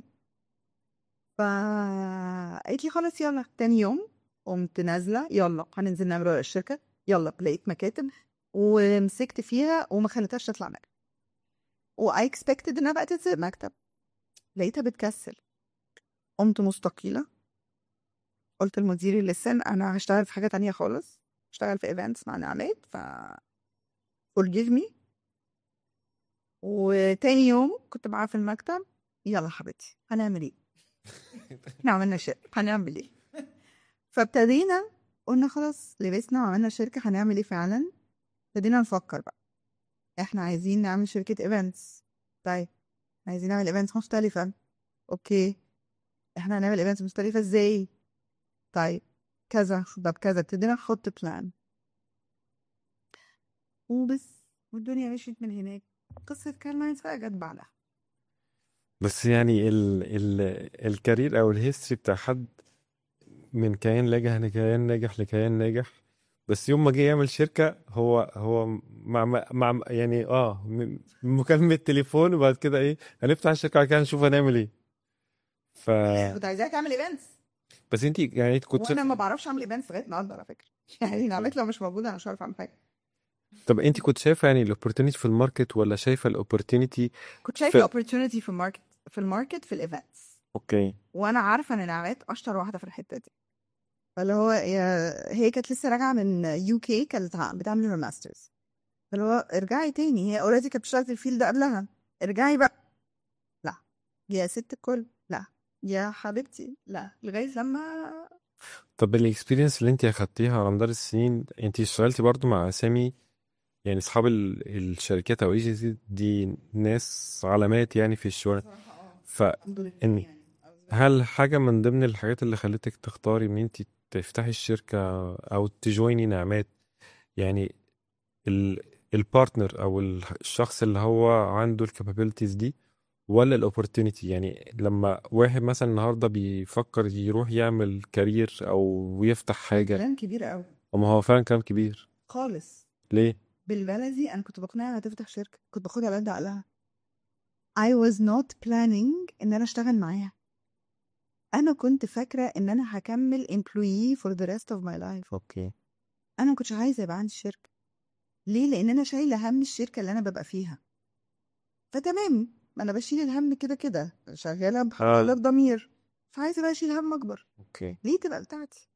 فقالت لي خلاص يلا تاني يوم قمت نازله يلا هننزل نعمل ورق الشركه يلا لقيت مكاتب ومسكت فيها وما خليتهاش تطلع مكتب واي اكسبكتد انها بقى تنزل مكتب لقيتها بتكسل قمت مستقيله قلت لمديري لسن انا هشتغل في حاجه تانية خالص اشتغل في ايفنتس مع نعمات ف forgive me وتاني يوم كنت معاها في المكتب يلا حبيبتي هنعمل ايه احنا عملنا شركه هنعمل ايه فابتدينا قلنا خلاص لبسنا وعملنا شركه هنعمل ايه فعلا ابتدينا نفكر بقى احنا عايزين نعمل شركه ايفنتس طيب عايزين نعمل ايفنتس مختلفه اوكي احنا هنعمل ايفنتس مختلفه ازاي طيب كذا طب كذا ابتدينا نحط بلان وبس والدنيا مشيت من هناك قصة كارلاينز بقى جت بعدها بس يعني ال ال الكارير او الهيستوري بتاع حد من كيان ناجح لكيان ناجح لكيان ناجح بس يوم ما جه يعمل شركة هو هو مع مع مع- يعني اه م- مكالمة تليفون وبعد كده ايه هنفتح الشركة بعد كده نشوف هنعمل ايه ف كنت عايزاك اعمل ايفنتس بس انت يعني كنت وانا ما بعرفش اعمل ايفنتس لغايه النهارده على فكره يعني نعمت لو مش موجوده انا مش عارفه اعمل حاجه طب انت كنت شايفة يعني الاوبورتونيتي في الماركت ولا شايفة الاوبورتونيتي كنت شايفه في الاوبورتونيتي في الماركت في الماركت في الايفنتس اوكي وانا عارفه ان نعمات اشطر واحده في الحته دي فاللي هو يا- هي كانت لسه راجعه من يو كي كانت ع- بتعمل ماسترز فاللي هو ارجعي تاني هي اوريدي كانت بتشتغل في الفيلد ده قبلها ارجعي بقى لا يا ست الكل لا يا حبيبتي لا لغايه لما طب الاكسبيرينس اللي انت اخدتيها على مدار السنين انت اشتغلتي برضو مع اسامي يعني اصحاب ال- الشركات او ايجنسي دي ناس علامات يعني في الشغل الحمد لله فان يعني هل حاجة من ضمن الحاجات اللي خلتك تختاري ان انت تفتحي الشركة او تجويني نعمات يعني ال البارتنر او ال- الشخص اللي هو عنده الكابابيلتيز دي ولا الاوبورتونيتي يعني لما واحد مثلا النهارده بيفكر يروح يعمل كارير او يفتح حاجة كلام كبير قوي وما هو فعلا كلام كبير خالص ليه؟ بالبلدي انا كنت بقنعها تفتح شركه كنت باخدها على قد عقلها I was not planning ان انا اشتغل معاها انا كنت فاكره ان انا هكمل employee for the rest of my life اوكي انا ما كنتش عايزه يبقى عندي شركه ليه لان انا شايله هم الشركه اللي انا ببقى فيها فتمام ما انا بشيل الهم كده كده شغاله بحق اه ولا بضمير فعايزه بقى اشيل هم اكبر اوكي ليه تبقى بتاعتي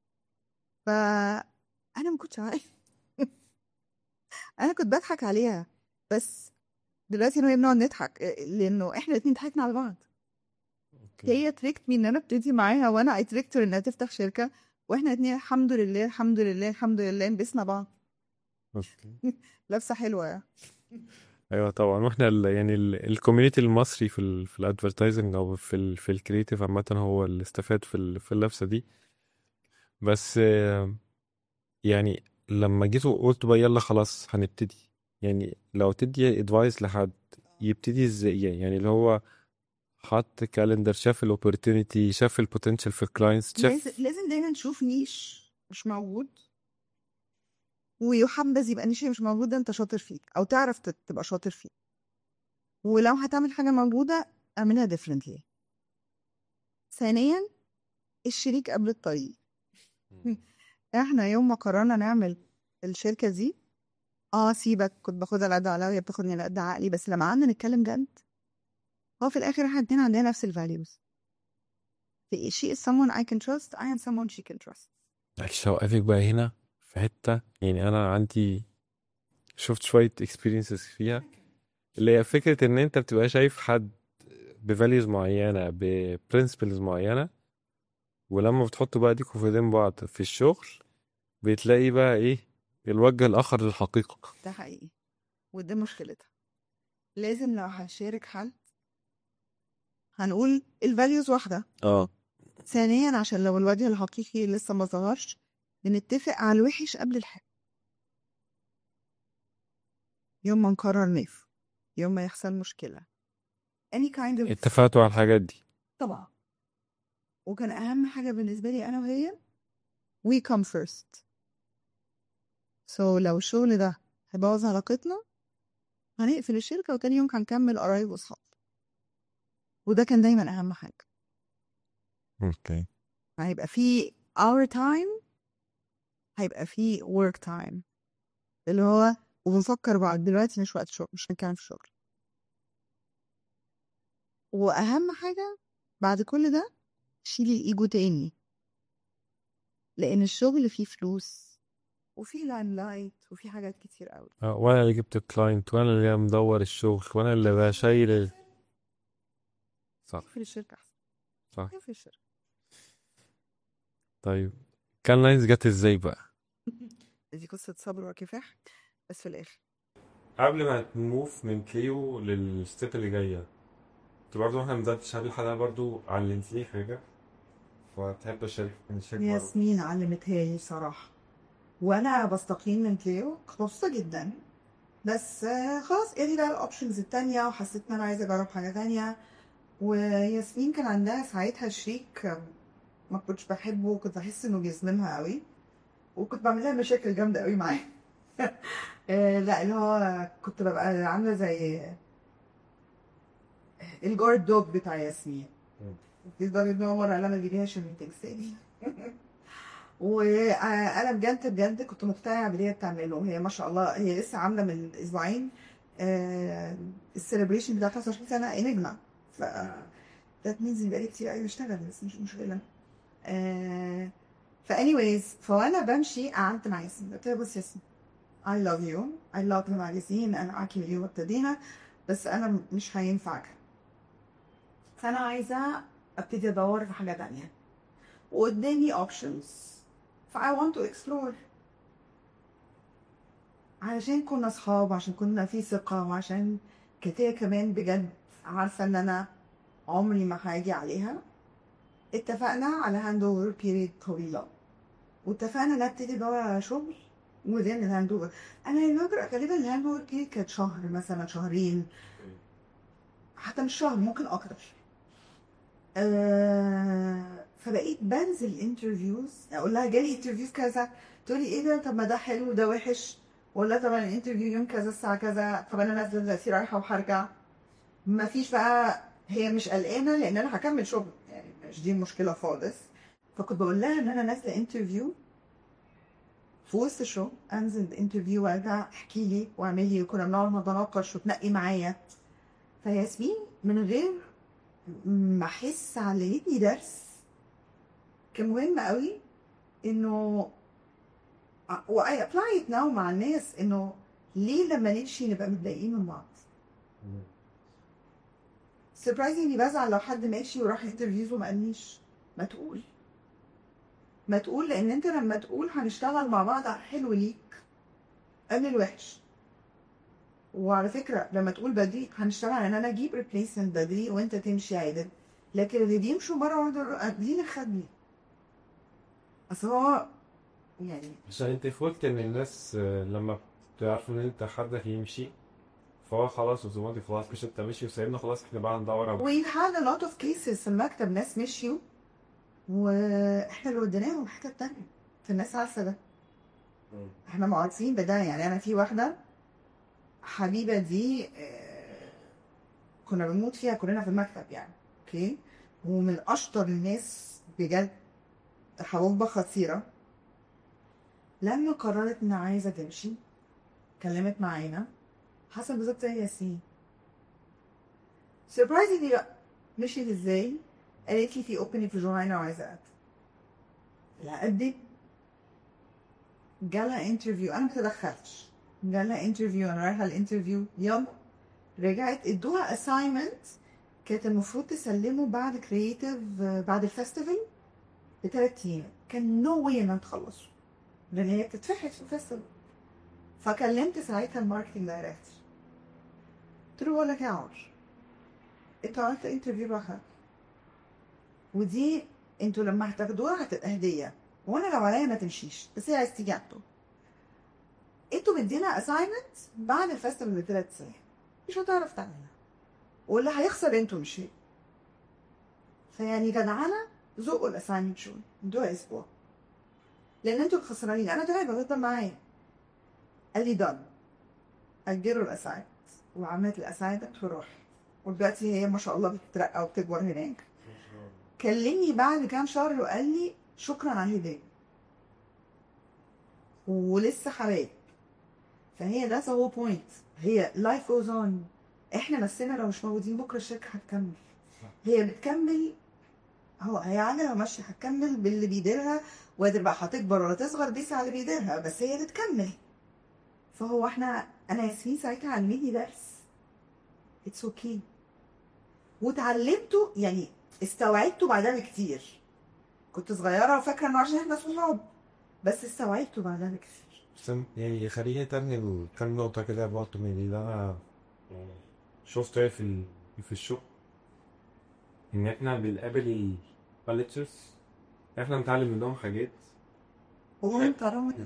فانا ما كنتش عايزه انا كنت بضحك عليها بس دلوقتي انا وهي بنقعد نضحك لانه احنا الاتنين ضحكنا على بعض اوكي هي تريكت مي ان انا ابتدي معاها وانا اي تريكت انها تفتح شركه واحنا الاتنين الحمد لله الحمد لله الحمد لله لبسنا بعض اوكي لابسه حلوه يعني ايوه طبعا واحنا ال يعني الكوميونتي المصري في ال في الادفرتايزنج او في ال في الكريتيف عامه هو اللي استفاد في ال في اللبسه دي بس آه، يعني لما جيتوا قلتوا بقى يلا خلاص هنبتدي يعني لو تدي ادفايس لحد يبتدي ازاي يعني اللي هو حط كالندر شاف الاوبورتونيتي شاف البوتنشال في الكلاينتس لازم شاف لازم دايما نشوف نيش مش موجود ويحبذ يبقى نيش مش موجود ده انت شاطر فيه او تعرف تت- تبقى شاطر فيه ولو هتعمل حاجة موجودة اعملها differently ثانيا الشريك قبل الطريق احنا يوم ما قررنا نعمل الشركة دي اه سيبك كنت باخدها على قد عقلها وهي بتاخدني على قد عقلي بس لما قعدنا نتكلم جد هو في الاخر احنا الاتنين عندنا نفس الفاليوز she is someone I can trust I am someone she can trust معلش هوقفك بقى هنا في حتة يعني أنا عندي شفت شوية experiences فيها اللي هي فكرة إن أنت بتبقى شايف حد بفاليوز معينة ببرنسبلز معينة ولما بتحطوا بقى ديكوا في ايدين بعض في الشغل بتلاقي بقى إيه الوجه الآخر للحقيقة ده حقيقي وده مشكلتها لازم لو هشارك حد هنقول الفاليوز واحدة اه ثانيا عشان لو الوجه الحقيقي لسه ما ظهرش بنتفق على الوحش قبل الحلو يوم ما نقرر نف يوم ما يحصل مشكلة any kind of اتفقتوا على الحاجات دي طبعا وكان أهم حاجة بالنسبة لي أنا وهي we come first so لو الشغل ده هيبوظ علاقتنا هنقفل الشركة وتاني يوم هنكمل قرايب وأصحاب وده كان دايما أهم حاجة اوكي هيبقى في our time هيبقى في work time اللي هو وبنفكر بعض دلوقتي مش وقت شغل مش هنتكلم في الشغل وأهم حاجة بعد كل ده شيلي الإيجو تاني لأن الشغل فيه فلوس وفيه لاين لايت وفيه حاجات كتير قوي آه، وانا اللي جبت الكلاينت وانا اللي مدور الشغل وانا اللي بشيل ال- صح في الشركة أحسن صح في الشركة طيب كان لاينز جت ازاي بقى دي قصة صبر وكفاح بس في الآخر قبل ما نموف من كليو للستيب اللي جايه انت برضه احنا مزدتش قبل الحلقه برضه علمتني حاجه فتحب اشارك نشارك برضه ياسمين علمتها لي صراحة وأنا بستقيم من كليو كنت مبسوطة جدا بس آه، خلاص ايه بقى الأوبشنز التانية وحسيت إن أنا عايزة أجرب حاجة تانية وياسمين كان عندها ساعتها شريك آه، ما كنتش بحبه وكنت بحس إنه بيظلمها قوي وكنت بعمل لها مشاكل جامدة قوي معاه آه، لا اللي هو كنت ببقى عاملة زي الجارد دوج بتاع ياسمين مم. لدرجة إن هو مرة قال لها ما تجيبيهاش الميتنجز تاني وانا بجد بجد كنت مقتنعه باللي هي بتعمله هي ما شاء الله هي لسه عامله من اسبوعين آه السليبريشن بتاع 25 سنه نجمه ف ده مينز بقالي كتير قوي بشتغل بس مش مشكله آه ف anyways فوانا بمشي قعدت مع ياسمين قلت لها بص يا ياسمين I love you I love the magazine انا معاكي من يوم ما ابتدينا بس انا مش هينفع كده فانا عايزه ابتدي ادور في حاجه تانية وقدامي options ف I want to explore علشان كنا اصحاب وعشان كنا في ثقة وعشان كانت هي كمان بجد عارفة ان انا عمري ما هاجي عليها اتفقنا على هاند اوفر بيريد طويلة واتفقنا نبتدي بقى شغل وذين الهاند اوفر انا المجرى غالبا الهاند اوفر بيريد كانت شهر مثلا شهرين حتى مش شهر ممكن اكتر آه فبقيت بنزل انترفيوز اقول لها جالي انترفيوز كذا تقولي ايه ده طب ما ده حلو وده وحش ولا طبعا الانترفيو يوم كذا الساعه كذا طب انا نازله دلوقتي رايحه وهرجع ما فيش بقى هي مش قلقانه لان انا هكمل شغل يعني مش دي المشكله خالص فكنت بقول لها ان انا نازله انترفيو في وسط الشغل انزل انترفيو وارجع احكي لي واعمل لي وكنا بنقعد نتناقش وتنقي معايا فياسمين من غير ما احس علمتني درس كان مهم قوي انه و I apply it now مع الناس انه ليه لما نمشي نبقى متضايقين من بعض surprisingly بزعل لو حد ماشي وراح انترفيوز وما قاليش ما تقول ما تقول لان انت لما تقول هنشتغل مع بعض على الحلو ليك قبل الوحش وعلى فكره لما تقول بدري هنشتغل على ان انا اجيب ريبليسمنت بدري وانت تمشي عادل لكن اللي بيمشوا مره واحده قابلين خدني اصل هو يعني عشان انت فوقت ان الناس آه، لما بتعرفوا ان انت حدك يمشي فهو خلاص اوتوماتيك خلاص مش انت ماشي وسايبنا خلاص احنا بقى ندور على we've had a lot of cases في المكتب ناس مشيوا واحنا اللي وديناهم حاجه تانية فالناس عارفه ده احنا معروفين بده يعني انا في واحده حبيبه دي آه، كنا بنموت فيها كلنا في المكتب يعني اوكي ومن اشطر الناس بجد حبوبه خطيره لما قررت انها عايزه تمشي كلمت معانا حصل بالظبط زي ياسين سربرايزنجلي بقى مشيت ازاي قالت لي في اوبننج في جوهانا وعايزه اقدم لا قدم جالها انترفيو انا ما تدخلتش جالها انترفيو انا رايحه الانترفيو يلا رجعت ادوها اساينمنت كانت المفروض تسلمه بعد كرييتيف بعد الفestival بثلاث ايام كان نو واي انها تخلصه لان هي بتتفحت في الفestival فكلمت ساعتها الماركتنج دايركتور قلت له بقول لك إيه يا عمر انت عملت انترفيو بقى ودي انتوا لما هتاخدوها هتبقى هديه وانا لو عليا ما تمشيش بس هي عايز تيجي عنده انتوا مدينا اساينمنت بعد الفestival بثلاث سنين مش هتعرف تعملها واللي هيخسر انتوا مش هي فيعني جدعانه زقوا الاساينمنت شويه ادوها اسبوع لان انتوا الخسرانين انا تعبت بفضل معايا قال لي دن اجروا الاساينمنت وعملت الاساينمنت وروح ودلوقتي هي ما شاء الله بتترقى وبتكبر هناك كلمني بعد كام شهر وقال لي شكرا على الهديه ولسه حبايب فهي ده هو بوينت هي لايف جوز اون احنا نفسنا لو مش موجودين بكره الشركه هتكمل هي بتكمل هو هي عجله ماشيه هتكمل باللي بيديرها وقادر بقى هتكبر ولا تصغر دي على اللي بيديرها بس هي بتكمل فهو احنا انا ياسمين ساعتها علمتني درس اتس اوكي واتعلمته يعني استوعبته بعدها بكتير كنت صغيره وفاكره انه عشان احنا صحاب بس استوعبته بعدها بكتير بس يعني خليني تاني كام نقطة كده برضه من اللي أنا شفته في ال... في الشغل إن إحنا بنقابل الباليتشرز إحنا بنتعلم منهم حاجات وهم كرامه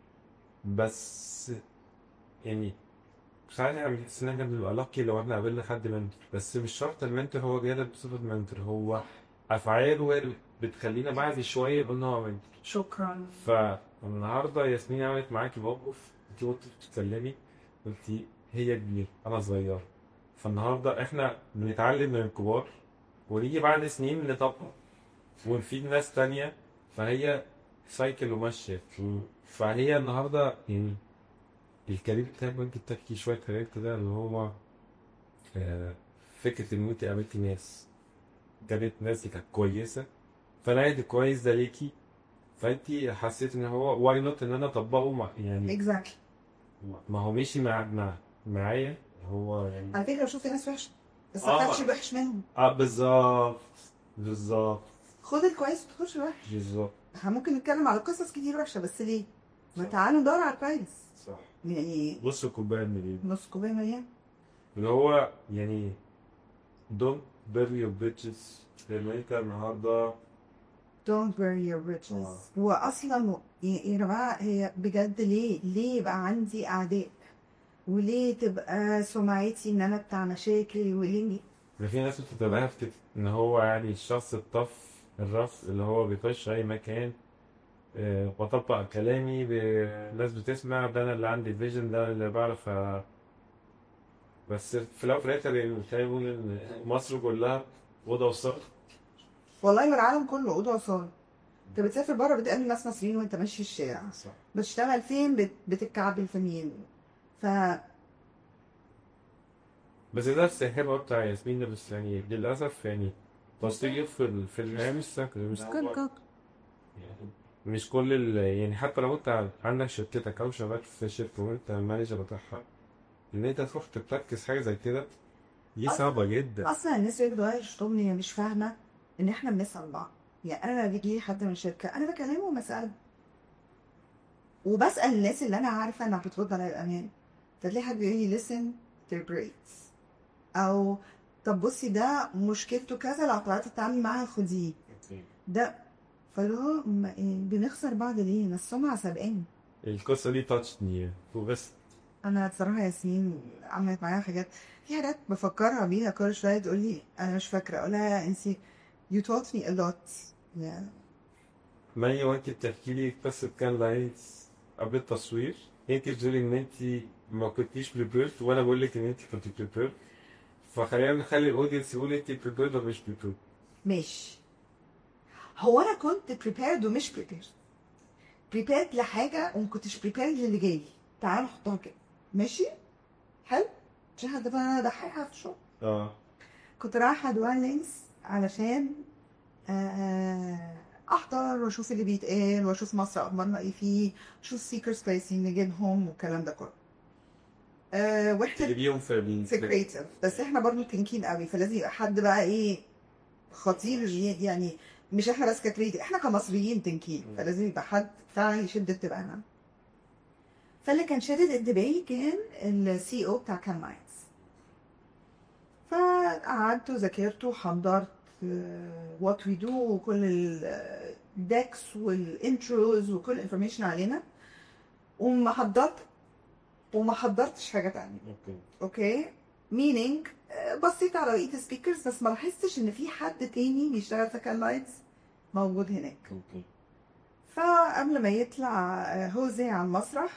بس يعني ساعات احنا بنحس ان احنا بنبقى لاكي لو احنا قابلنا حد منتور بس مش شرط المنتور هو جاي بصفة منتور هو افعاله هي اللي بتخلينا بعد شوية قلنا هو منتور شكرا فالنهارده ياسمين عملت معاكي موقف انت وانت بتتكلمي قلتي هي كبيرة انا صغير فالنهارده احنا بنتعلم من الكبار ونيجي بعد سنين نطبق ونفيد ناس تانية فهي سايكل وماشية فهي النهارده يعني الكارير بتاعك ممكن تحكي شوية حاجات كده اللي هو آه، فكرة إن أنت قابلتي ناس كانت ناس كانت كويسة فلقيت الكويس ده ليكي فأنت حسيت إن هو واي نوت إن أنا أطبقه مع يعني اكزاكتلي ما هو مشي مع مع معايا هو يعني على فكره بشوف في ناس وحشه بس آه. ما حدش يبقى وحش منهم اه بالظبط بالظبط خد الكويس ما تاخدش الوحش بالظبط احنا ممكن نتكلم على قصص كتير وحشه بس ليه؟ ما تعالوا ندور على الكويس صح يعني بص الكوباية المليون نص كوبايه مليان اللي هو يعني don't bury your bridges لأن أنت النهارده don't bury your riches آه. واصلا يا يا جماعه هي بجد ليه ليه يبقى عندي اعداء وليه تبقى سمعتي ان انا بتاع مشاكل وليه ده في ناس بتبقى هفتت ان هو يعني الشخص الطف الرف اللي هو بيخش اي مكان آه، بطبق كلامي ب- الناس بتسمع ده انا اللي عندي فيجن ده أنا اللي بعرف أ- بس في الاول وفي الاخر يعني خلينا نقول ان مصر كلها اوضه وصالة والله والعالم كله اوضه وصاله انت بتسافر بره بتقابل ناس مصريين وانت ماشي في الشارع صح بتشتغل فين بت... بتتكعبل في مين ف بس ده الساحبة بتاع ياسمين ده بس يعني للأسف يعني تصديق في ال... في الحياة مش سهل مش كل كل يعني مش كل ال... يعني حتى لو انت عندك شركتك او شغال في شركة وانت المانجر بتاعها ان انت تروح تركز حاجة زي كده دي أصلاً- صعبة جدا اصلا الناس اللي بتغير شغلي مش فاهمه ان احنا بنسال بعض يعني انا لما بيجي لي حد من الشركه انا بكلمه وبساله وبسال الناس اللي انا عارفه انها بترد عليا بامان فتلاقي حد بيقول لي listen they're great او طب بصي ده مشكلته كذا لو هتعرفي تتعاملي معاها خديه اوكي ده فاللي هو ما- إيه، بنخسر بعض ليه؟ ما السمعة سابقاني القصة دي تاتشني وبس انا بصراحه ياسمين عملت معايا حاجات في حاجات بفكرها بيها كل شويه تقول لي انا مش فاكره اقول لها انت you taught me a lot يعني مي وانت بتحكي لي قصة كان لايتس قبل التصوير انت بتقولي ان انت ما كنتيش بريبيرد وانا بقول لك ان انت كنت بريبيرد فخلينا نخلي الاودينس يقول انت بريبيرد ولا مش بريبيرد ماشي هو انا كنت prepared ومش prepared prepared لحاجه وما كنتش prepared للي جاي تعالوا نحطها كده ماشي حلو عشان حد بقى انا دحيحه في الشغل اه كنت رايحه دوان لينكس علشان آه، احضر واشوف اللي بيتقال واشوف مصر اخبارنا ايه فيه اشوف سيكرز كويسين نجيبهم والكلام ده كله آه واحنا تجيبيهم في في كريتيف بس احنا برضو تنكين قوي فلازم يبقى حد بقى ايه خطير ي- يعني مش احنا بس ككريتيف احنا كمصريين تنكين مم. فلازم يبقى حد فعلا يشد انتباهنا فاللي كان شادد انتباهي كان السي او بتاع كان لاينز فقعدت وذاكرت وحضرت وات وي دو وكل الدكس والانتروز وكل الانفورميشن علينا وما حضرت وما حضرتش حاجه تانية اوكي اوكي مينينج بصيت على بقيه السبيكرز بس ما لاحظتش ان في حد تاني بيشتغل في كان لايتس موجود هناك اوكي فقبل ما يطلع آه، هوزي على المسرح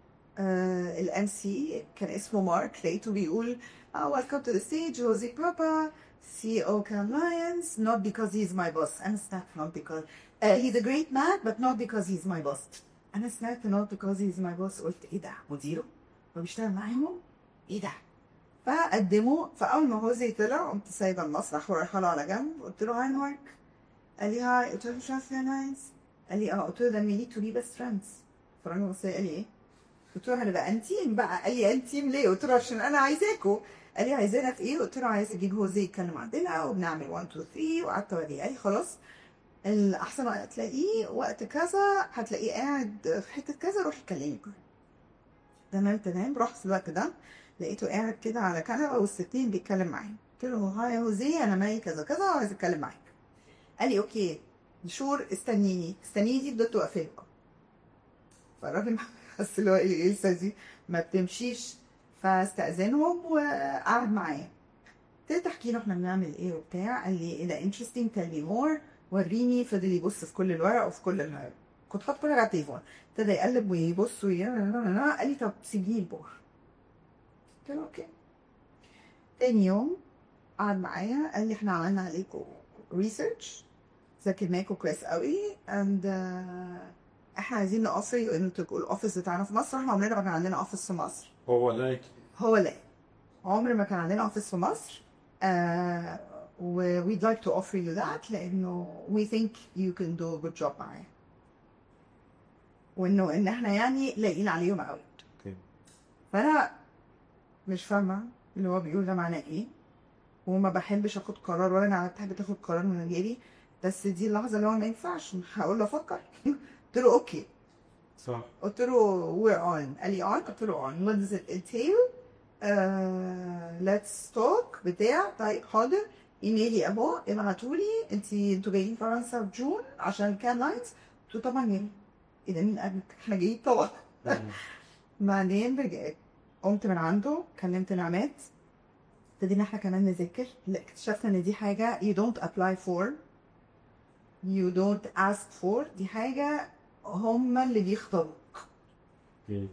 الام سي كان اسمه مارك لقيته بيقول uh, welcome to the stage Jose Papa CEO Can Lions not because he's my boss أنا سمعت not because uh, he's a great man but not because he's my boss أنا سمعت not because he's my boss قلت إيه ده مديره هو بيشتغل معاهم إيه ده فقدمه فأول ما هوزي طلع قمت سايبة المسرح ورايحة له على جنب قلت له هاي مارك قال لي هاي قلت له مش عارفة يا نايس قال لي اه قلت له then we need to be best friends فالراجل بص لي قال لي ايه؟ قلت له هنبقى انتيم بقى قال لي انتيم ليه؟ قلت له عشان انا عايزاكوا قال لي عايزانا في ايه؟ قلت له عايز اجيب هوزي يتكلم عندنا وبنعمل 1 2 3 وقعدت اوريه قال لي خلاص الاحسن وقت تلاقيه وقت كذا هتلاقيه قاعد في حته كذا روح اتكلمي تمام تمام رحت في الوقت ده لقيته قاعد كده على كنبه والستين بيتكلم معايا قلت له هاي يا هوزي انا ماي كذا كذا وعايز اتكلم معاك قال لي اوكي شور استنيني استنيني دي فضلت واقفه له. فالراجل حس اللي هو ايه الجلسه دي ما بتمشيش فاستأذنهم وقعد معايا ابتديت احكي له احنا بنعمل ايه وبتاع قال لي ايه ده انترستنج تيل مي مور وريني فضل يبص في كل الورق وفي كل ال... كنت حاطط كل حاجه على التليفون ابتدى يقلب ويبص وي... قال لي طب سيبيه البور قلت له اوكي تاني يوم قعد معايا قال لي احنا عملنا عليكم ريسيرش ذاكرناكم كويس قوي اند احنا عايزين نقصري انتوا تبقوا الاوفيس بتاعنا في مصر احنا عمرنا ما كان عندنا اوفيس في مصر هو لايك هو لا عمر ما كان عندنا اوفيس في مصر uh, و we'd like to offer you that لانه we think you can do a good job معاه وانه ان احنا يعني لاقيين عليهم قوي اوكي فانا مش فاهمه اللي هو بيقول ده معناه ايه وما بحبش اخد قرار ولا انا بحب تاخد قرار من غيري بس دي اللحظه اللي هو ما ينفعش هقول له افكر قلت له اوكي صح قلت له we're on قال لي on قلت له on what does it entail uh, let's talk بتاع طيب حاضر ايميلي اهو ابعتوا لي انت انتوا جايين فرنسا في جون عشان كان لاينز قلت له طبعا جايين ايه ده مين قالك احنا جايين طبعا بعدين رجعت قمت من عنده كلمت نعمات ابتدينا احنا كمان نذاكر لا اكتشفنا ان دي حاجه you don't apply for you don't ask for دي حاجه هما اللي بيختاروك اوكي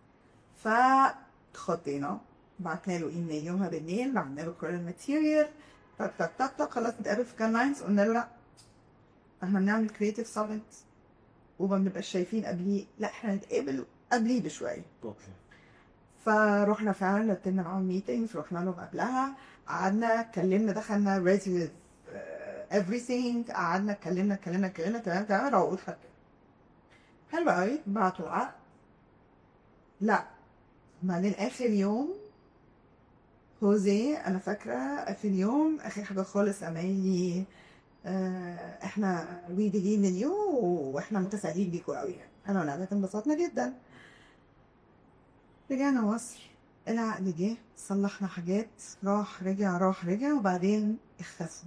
فاتخضينا بعتنا له ايميل يومها بالليل بعتنا له كل الماتيريال تك تك تك تك خلاص نتقابل في كان لاينز قلنا له لا احنا بنعمل كريتيف سامت وما بنبقاش شايفين قبليه لا احنا نتقابل قبليه بشويه اوكي فروحنا فعلا رتبنا معاهم ميتنجز رحنا لهم قبلها قعدنا اتكلمنا دخلنا ready with uh, everything قعدنا اتكلمنا اتكلمنا اتكلمنا تمام تمام روحوا خد حلو قوي بعتوا العقد لا بعدين اخر يوم هوزي انا فاكره اخر يوم اخر حاجه خالص قال لي آه احنا وي بيجين يو واحنا متفائلين بيكوا قوي انا ونعمة انبسطنا جدا رجعنا مصر العقد جه صلحنا حاجات راح رجع راح رجع وبعدين اختفوا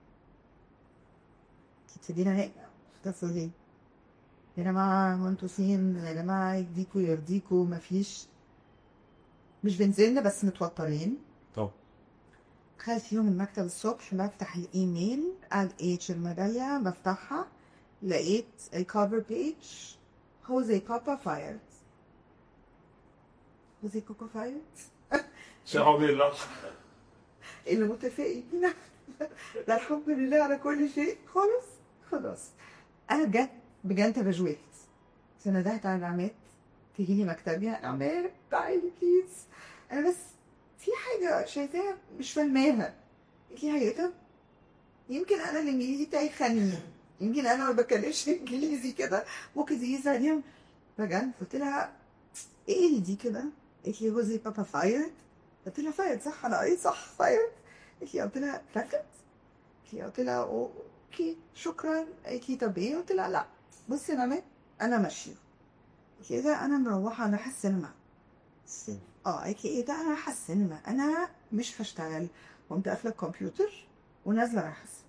ابتدينا نقلق اختفوا ليه؟ يا جماعة هو انتوا فين؟ يا جماعة يديكوا يرضيكوا مفيش مش بنزلنا بس متوترين طب دخلت في يوم المكتب الصبح بفتح الايميل على اتش الميدالية بفتحها لقيت الكفر بيج هوزي بابا فايرد هوزي بابا فايرد شعب الله اللي متفقين لا الحمد لله على كل شيء خلاص خلاص انا بجد بجد تبجويت فندهت على نعمات تيجي لي مكتبي يا نعمات تعالي بليز انا بس في حاجه شايفاها مش فاهماها قلت لي حاجه طب يمكن انا الانجليزي بتاعي خني يمكن انا ما بتكلمش انجليزي كده ممكن تيجي ثانيه بجد قلت لها ايه اللي دي كده قالت لي هو زي بابا فايرد قلت لها فايرد صح انا ايه صح فايرد قالت لي قلت لها ركز قالت لي قلت لها اوكي شكرا قالت لي طب ايه قلت لها لا بصي انا مات انا ماشيه قالت لي ده انا مروحه انا رايحه السينما اه قالت لي ايه ده انا رايحه السينما انا مش هشتغل قمت قافله الكمبيوتر ونازله رايحه السينما.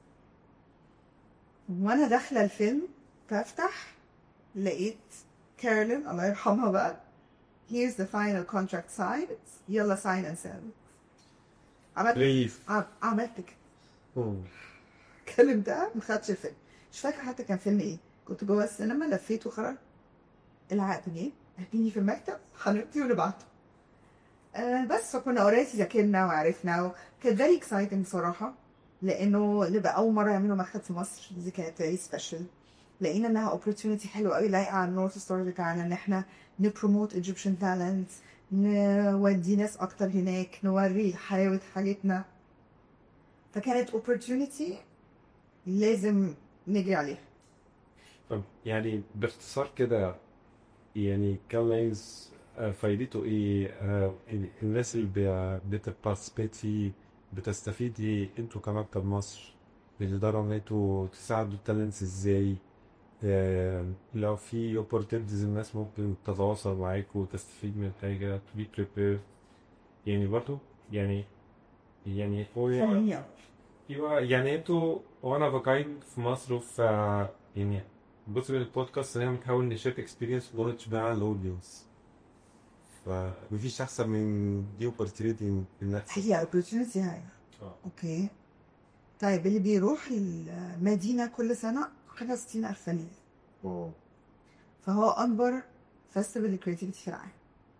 وانا داخله الفيلم بفتح لقيت كارولين الله يرحمها بقى here's the final contract signed يلا sign and send عملت بليز عم- عملت كده كلمتها ما خدش الفيلم مش فاكره حتى كان فيلم ايه كنت جوه السينما لفيت وخرج العقد جه هتيجي في المكتب حبيبتي ونبعته آه بس فكنا اوريدي ذاكرنا وعرفنا وكانت فيري اكسايتنج صراحه لانه نبقى اول مره يعملوا مكتب في مصر دي كانت فيري سبيشال لقينا انها اوبورتونيتي حلوه قوي لايقه على النورث ستار بتاعنا ان احنا نبروموت ايجيبشن تالنت نودي ناس اكتر هناك نوري حلاوه حاجتنا فكانت اوبورتونيتي لازم نجري عليها طب يعني باختصار كده يعني كامينز فايدته ايه آه، ال- الناس اللي بتبارتيسبيت فيه بتستفيدي انتوا كمكتب مصر بالإدارة ان انتوا تساعدوا التالنتس ازاي آه، لو في opportunities الناس ممكن تتواصل معاكم وتستفيد من حاجة to be prepared يعني برضو يعني يعني هو خليني ايوه يعني انتوا وانا بقايم في مصر وفي يعني بص البودكاست انا بنحاول نشارك اكسبيرينس ونولج مع الاودينس فمفيش احسن من دي اوبورتيونيتي انك هي اوبورتونيتي هاي اه اوكي طيب اللي بيروح المدينة كل سنة حاجة 60 ألف فنان فهو أكبر فestival للكريتيفيتي في العالم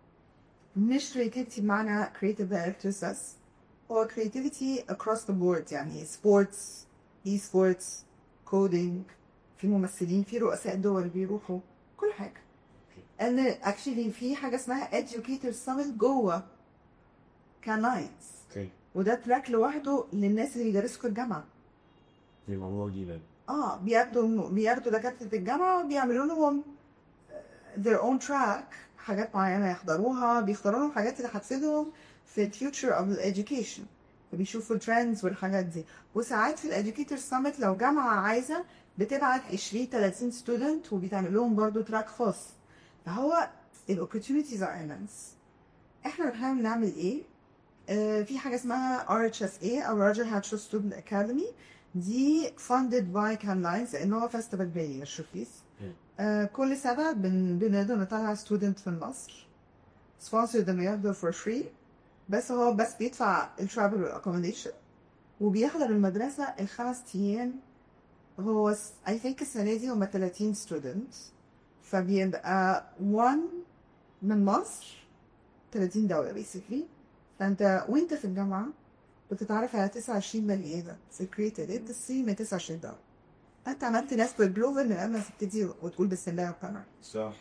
مش كريتيفيتي بمعنى كريتيف دايركتورز بس هو كريتيفيتي across the board يعني سبورتس اي سبورتس كودينج في ممثلين في رؤساء دول بيروحوا كل حاجة ان اكشلي في حاجة اسمها educator summit جوه كلاينتس اوكي وده تراك لوحده للناس اللي بيدرسوا في الجامعة دي موضوع جديد اه بياخدوا بياخدوا دكاترة الجامعة وبيعملوا لهم their own track حاجات معينة يحضروها بيختاروا لهم حاجات اللي هتفيدهم في ال future of the education فبيشوفوا الترندز والحاجات دي وساعات في الاديوكيتور سامت لو جامعة عايزة بتبعت 20 30 ستودنت وبتعمل لهم برضه تراك خاص فهو ال opportunities are immense احنا بنحاول نعمل ايه؟ آه في حاجة اسمها RHSA أو راجر هاتشو ستودنت أكاديمي دي funded by كان لاينز لأن هو فيستيفال بالي مش رخيص آه كل سنة بن بنقدر نطلع ستودنت من مصر سبونسرد انه ياخده فور فري بس هو بس بيدفع الترافل والاكوموديشن وبيحضر المدرسة الخمس أيام هو اي ثينك السنة دي هما 30 ستودنت فبيبقى 1 من مصر 30 دولة بيسكلي فأنت وأنت في الجامعة بتتعرف على 29 بني آدم سكريتد انت السي من 29 دولة انت عملت ناس بالبلوفر من قبل ما تبتدي وتقول بسم الله الرحمن الرحيم صح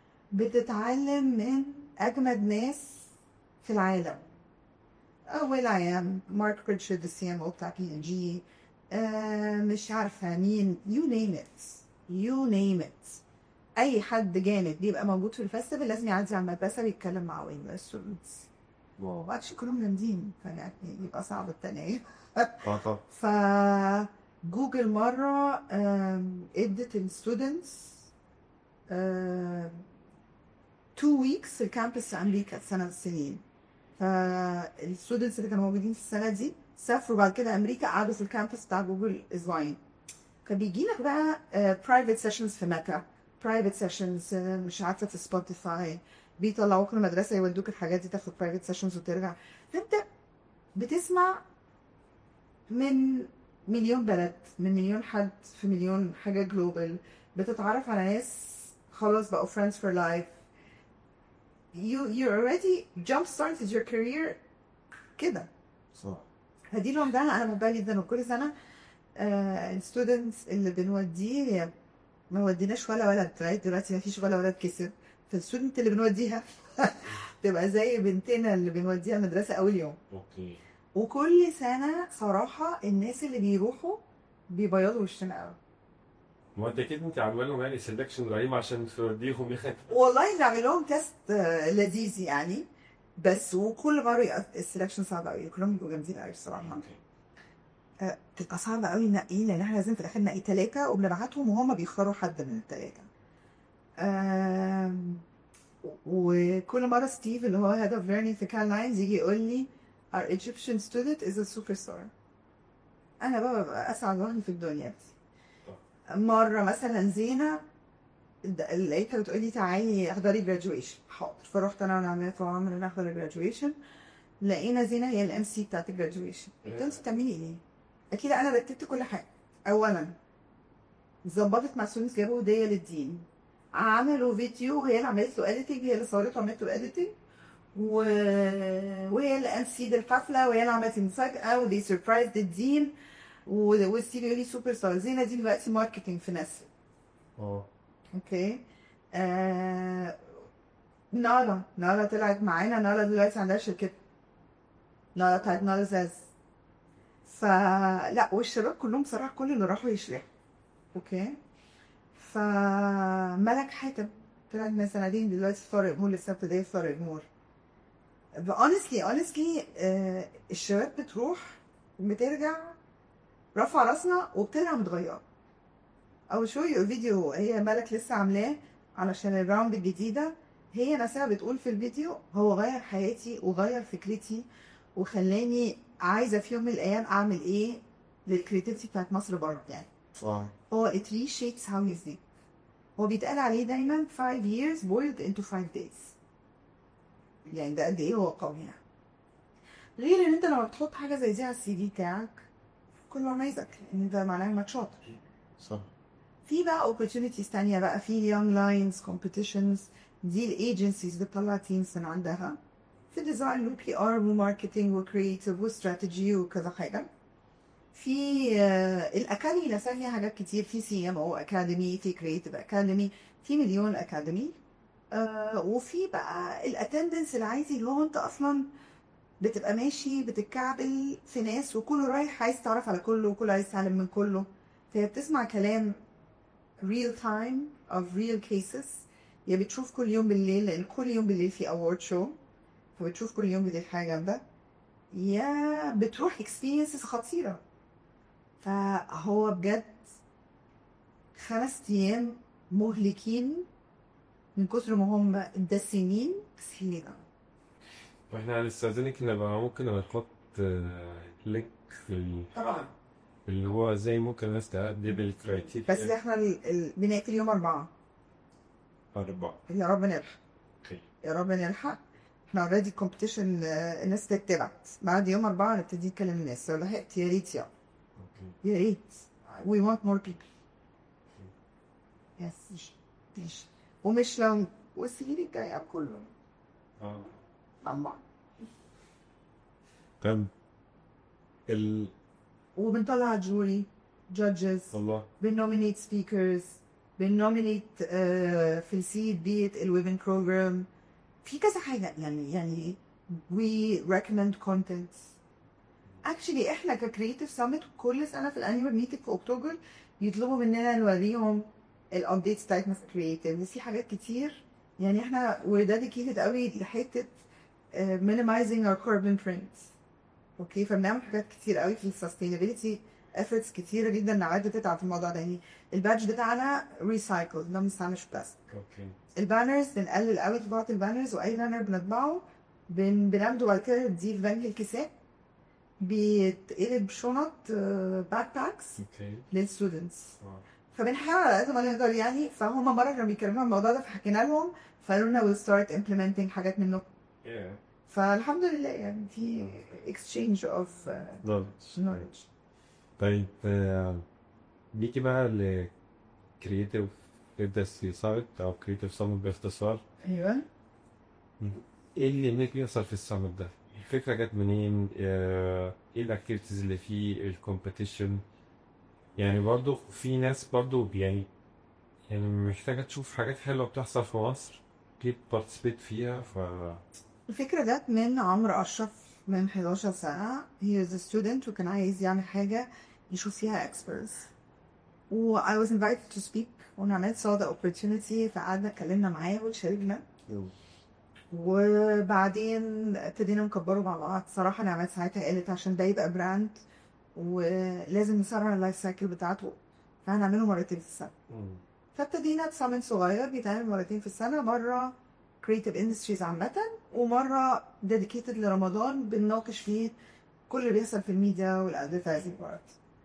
بتتعلم من اجمد ناس في العالم اول ايام مارك ريتشارد السي ام او بتاع بي ان جي مش عارفه مين يو نيم ات يو نيم ات اي حد جامد بيبقى موجود في الفestival لازم يعدي على المدرسه ويتكلم مع وين ستودنتس واو اكشلي كلهم جامدين فيعني يبقى صعب التاني اه طب ف جوجل مرة آم، ادت الستودنتس تو ويكس في الكامبس في امريكا سنة من السنين فالستودنتس اللي كانوا موجودين في السنه دي سافروا بعد كده امريكا قعدوا في الكامبس بتاع جوجل اسبوعين كان بيجي لك بقى برايفت سيشنز في ميتا برايفت سيشنز مش عارفه في سبوتيفاي بيطلعوك من المدرسه يودوك الحاجات دي تاخد برايفت سيشنز وترجع فانت بتسمع من مليون بلد من مليون حد في مليون حاجه جلوبال بتتعرف على ناس خلاص بقوا friends for life you you already jump started your career كده صح فدي لوحدها انا بحبها جدا وكل سنه الستودنتس اللي بنوديه ما وديناش ولا ولد لغايه دلوقتي ما فيش ولا ولد كسب فالستودنت اللي بنوديها تبقى زي بنتنا اللي بنوديها المدرسه اول يوم اوكي وكل سنه صراحه الناس اللي بيروحوا بيبيضوا وشنا قوي ما انت اكيد انت عامله لهم يعني سelection رهيب عشان توديهم يعني والله بنعمل لهم تيست آه، لذيذ يعني بس وكل مره يبقى السلكشن صعب قوي كلهم بيبقوا جامدين قوي الصراحه آه، بتبقى صعبه قوي ننقيه لان احنا لازم في الاخر ننقي ثلاثه وبنبعتهم وهم بيختاروا حد من الثلاثه آم، وكل مره ستيف اللي هو هيد اوف ليرنينج في كان لاينز يجي يقول لي our Egyptian student is a superstar انا بقى ببقى اسعد واحده في الدنيا دي مره مثلا زينه د- لقيتها بتقول لي تعالي احضري جراديويشن حاضر فرحت انا ونعمات وعمر نحضر الجراديويشن لقينا زينه هي الام سي بتاعت الجراديويشن قلت لها انت بتعملي ايه؟ اكيد انا رتبت كل حاجه اولا ظبطت مع ستودنتس جابوا هديه للدين عملوا فيديو هي اللي عملت له اديتنج هي اللي صورته وعملت له اديتنج و... وهي اللي ام سي الحفله وهي اللي عملت المفاجاه ودي سربرايز الدين و- وستيف يقول لي سوبر ستار زينه دي دلوقتي ماركتنج في نسل اه اوكي آه... نالا نالا طلعت معانا نالا دلوقتي عندها شركة نالا بتاعت نالا زاز فلا والشباب كلهم بصراحة كل اللي راحوا يشرحوا اوكي فملك حاتم طلعت من سنتين دلوقتي في طارق مول لسه ابتدائي في طارق مول honestly honestly آه الشباب بتروح بترجع رافعة راسنا وبترجع متغيرة او شو فيديو هي ملك لسه عاملاه علشان الراوند الجديده هي نفسها بتقول في الفيديو هو غير حياتي وغير فكرتي وخلاني عايزه في يوم من الايام اعمل ايه للكريتيفيتي بتاعت مصر بره يعني صح هو it reshapes how you think هو بيتقال عليه دايما 5 years boiled into 5 days يعني ده قد ايه هو قوي يعني غير ان انت لما بتحط حاجه زي دي على السي في بتاعك كل ما يميزك ان ده معناه انك شاطر صح في بقى opportunities تانية بقى في young lions competitions دي الايجنسيز بتطلع تيمز من عندها في ديزاين وبي ار وماركتنج وكريتيف وستراتيجي وكذا حاجة في آه، الاكاديمي نفسها فيها حاجات كتير في سي ام او اكاديمي في كريتيف اكاديمي في مليون اكاديمي آه وفي بقى الاتندنس العادي اللي هو انت اصلا بتبقى ماشي بتتكعبل في ناس وكله رايح عايز تعرف على كله وكله عايز يتعلم من كله فهي بتسمع كلام real time of real cases يا بتشوف كل يوم بالليل لان كل يوم بالليل في award show فبتشوف كل يوم بالليل حاجه جامده يا بتروح experiences خطيره فهو بجد خمس ايام مهلكين من كتر ما هم دسمين بس حلوين أوي. واحنا هنستأذنك نبقى ممكن نحط آه، لينك في ال- طبعا في اللي هو ازاي ممكن الناس تقدم الكرايتيريا بس احنا ال- ال- بنقفل يوم أربعة أربعة يا رب نلحق اوكي يا رب نلحق احنا اوريدي كومبيتيشن الناس تبعت بعد يوم أربعة نبتدي نكلم الناس لو لحقت يا ريت يا اوكي يا ريت we want more people يس ماشي ومش لو والسنين الجاية كله اه مع بعض طب ال وبنطلع جوري جادجز الله بنومينيت سبيكرز بنومينيت في السي بيت الويبن بروجرام في كذا حاجه يعني يعني we recommend contents actually احنا ككريتيف سامت كل سنه في الانيوال ميتنج في اكتوبر يطلبوا مننا نوريهم الابديتس بتاعتنا في كريتيف في حاجات كتير يعني احنا we're dedicated قوي لحته uh, minimizing our carbon print اوكي فبنعمل حاجات كتير قوي في السستينابيلتي efforts كتيره جدا نعاد تتعب في الموضوع ده يعني البادج بتاعنا ريسايكل ما بنستعملش بلاستيك اوكي البانرز بنقلل قوي طباعه البانرز واي بانر بنطبعه بن بناخده بعد كده دي في بنك الكساء بيتقلب شنط باك باكس اوكي للستودنتس آه. فبنحاول على قد ما نقدر يعني فهم مره كانوا بيتكلموا عن الموضوع ده فحكينا لهم فقالوا لنا we'll start implementing حاجات منه Yeah. فالحمد لله يعني في exchange of uh, Knowledge. knowledge طيب آه، نيجي بقى ل Creative Literacy Summit أو Creative Summit باختصار ايوه ايه اللي منك بيحصل في السامت ده؟ الفكرة جت منين؟ آه، ايه الاكتيفيتيز اللي فيه؟ الكومبيتيشن يعني برضو في ناس برضو يعني يعني محتاجة تشوف حاجات حلوة بتحصل في مصر تبتدي بارتيسيبيت فيها ف الفكرة جت من عمرو أشرف من 11 سنة he is a student وكان عايز يعمل حاجة يشوف فيها experts و I was invited to speak وأنا عملت saw the opportunity فقعدنا اتكلمنا معاه وشاركنا وبعدين ابتدينا نكبره مع بعض صراحة أنا عملت ساعتها قالت عشان ده يبقى براند ولازم نسرع اللايف سايكل بتاعته فهنعمله مرتين في السنة فابتدينا بسامت صغير بيتعمل مرتين في السنة مرة creative industries عامة ومرة dedicated لرمضان بنناقش فيه كل اللي بيحصل في الميديا والادفرتايزنج بارت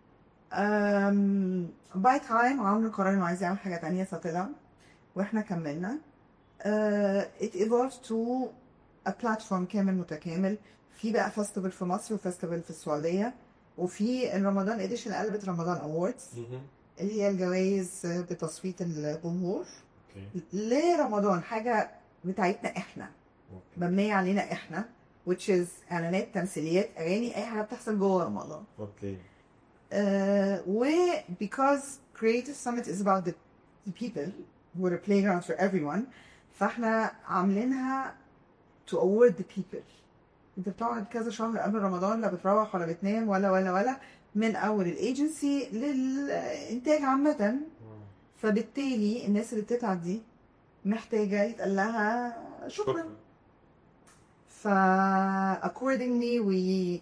باي تايم عمرو قرر انه عايز يعمل حاجة تانية فطلع واحنا كملنا uh, it evolved to a platform كامل متكامل في بقى فestival في مصر وفestival في السعودية وفي الرمضان اديشن قلبت رمضان اووردز اللي هي الجوائز بتصويت الجمهور اوكي لرمضان حاجة بتاعتنا احنا مبنية علينا احنا which is اعلانات تمثيليات اغاني اي حاجة بتحصل جوه رمضان اوكي uh, و because creative summit is about the, the people we're a playground for everyone فاحنا عاملينها to award the people انت بتقعد كذا شهر قبل رمضان لا بتروح ولا بتنام ولا ولا ولا من اول الايجنسي للانتاج عامة فبالتالي الناس اللي بتتعب دي محتاجة يتقال لها شكرا ف accordingly we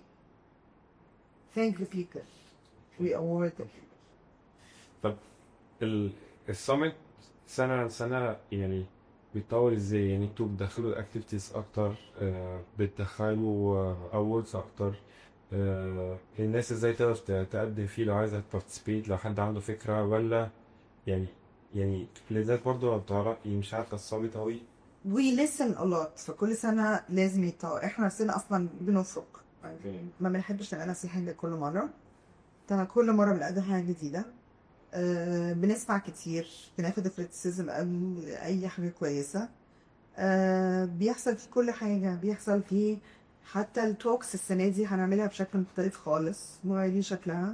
thank the people we award the people طب ال- السامت سنة عن سنة يعني بيتطور ازاي يعني انتوا بتدخلوا الاكتيفيتيز اكتر آه، بتدخلوا اورز اكتر آه، الناس ازاي تقدر ت- تقدم فيه لو عايزة تبارتيسيبيت لو حد عنده فكرة ولا يعني يعني لذلك برضه لو بتعرفي مش عارفة السامت اوي we listen a lot فكل سنة لازم يتطور احنا نفسنا اصلا بنفرق ما بنحبش نلاقي نفس الحاجة كل مرة طبعا كل مرة بنقدم حاجة جديدة أه بنسمع كتير بناخد الكريتيسيزم قبل أي حاجة كويسة أه بيحصل في كل حاجة بيحصل في حتى التوكس السنة دي هنعملها بشكل مختلف خالص مغيرين شكلها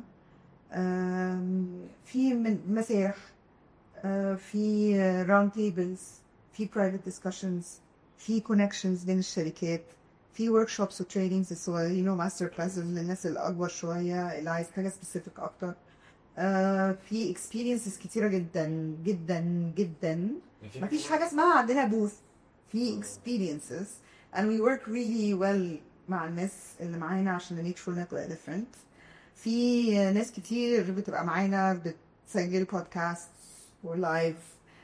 آم، في من مسارح آه، في راوند تيبلز في برايفت ديسكشنز في كونكشنز بين الشركات في ورك شوبس وتريننجز الصغيرين وماستر كلاسز للناس الاكبر شويه اللي عايز حاجه سبيسيفيك اكتر آه في اكسبيرينسز كتيره جدا جدا جدا مفيش حاجه اسمها عندنا بوث في experiences and we work really well مع الناس اللي معانا عشان make sure نبقى different في ناس كتير بتبقى معانا بتسجل بودكاست ولايف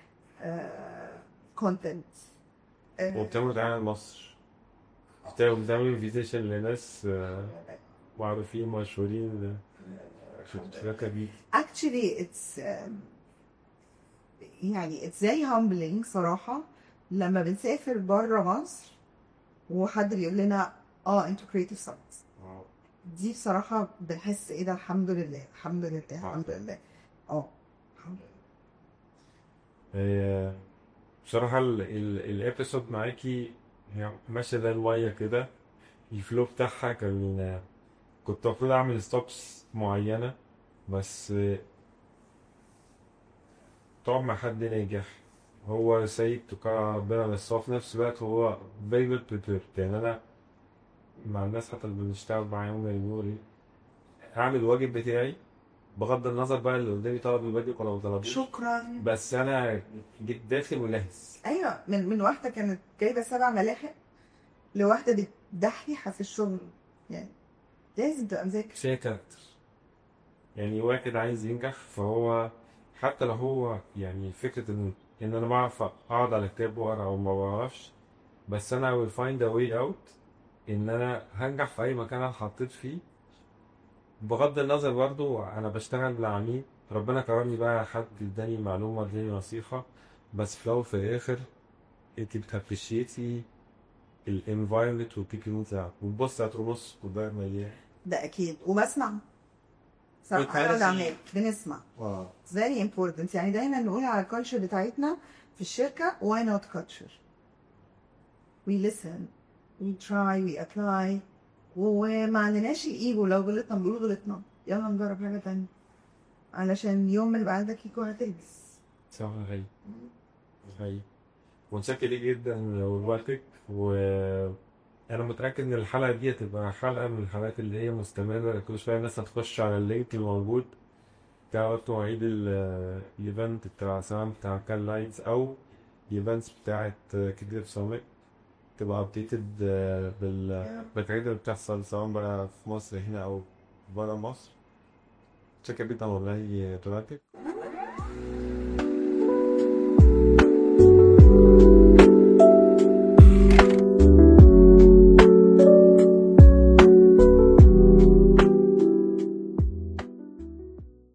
كونتنت وبتعملوا دعاية لمصر بتعملوا بتعملوا انفيتيشن لناس آه، معروفين مشهورين شركة بيه actually it's um, يعني it's very humbling صراحة لما بنسافر بره مصر وحد بيقول لنا اه انتوا creative summits دي بصراحة بنحس ايه ده الحمد لله الحمد لله الحمد لله اه الحمد لله هي بصراحة ال- ال- الابيسود معاكي هي ماشية زي المية كده الفلو بتاعها كان كنت المفروض أعمل ستوبس معينة بس تقعد مع حد ناجح هو سيد تقع ربنا بس هو في نفس الوقت هو very well prepared يعني أنا مع الناس حتى اللي بنشتغل معاهم يعني بيقولوا لي أعمل الواجب بتاعي بغض النظر بقى اللي قدامي طلب الواجب ولا ما طلبوش شكرا بس انا جيت داخل ولاهس ايوه من من واحده كانت جايبه سبع ملاحق لواحده بتدحيحه في الشغل يعني لازم تبقى مذاكر مش هي كاركتر يعني واحد عايز ينجح فهو حتى لو هو يعني فكرة ان ان انا بعرف اقعد على كتاب واقرا او ما بعرفش بس انا will find a way out ان انا هنجح في اي مكان انا حطيت فيه بغض النظر برضو انا بشتغل لعميل ربنا كرمني بقى حد اداني معلومه اداني نصيحه بس في الاول وفي الاخر انت بتابريشيتي الانفايرمنت والبيبل انت وتبص هتبص كوبايه مليان ده اكيد وبسمع صراحه بتهيألي- انا عمال بنسمع واو very important يعني دايما نقول على الكالتشر بتاعتنا في الشركه why not culture we listen we try we apply وما عندناش الايجو لو غلطنا بنقول غلطنا يلا نجرب حاجه تانية علشان يوم ما يبقى عندك ايجو هتلبس صح غريب غريب متشكر ليك جدا لوقتك وانا متاكد ان الحلقه دي هتبقى حلقه من الحلقات اللي هي مستمره كل شويه الناس هتخش على اللينك الموجود تعرف مواعيد ال- الايفنت بتاع سواء بتاع كان لاينز او الايفنتس بتاعت كريتيف سامت تبقى ابديتد بال بالحاجات اللي بتحصل سواء بقى في مصر هنا او بره مصر متشكر جدا والله لوقتك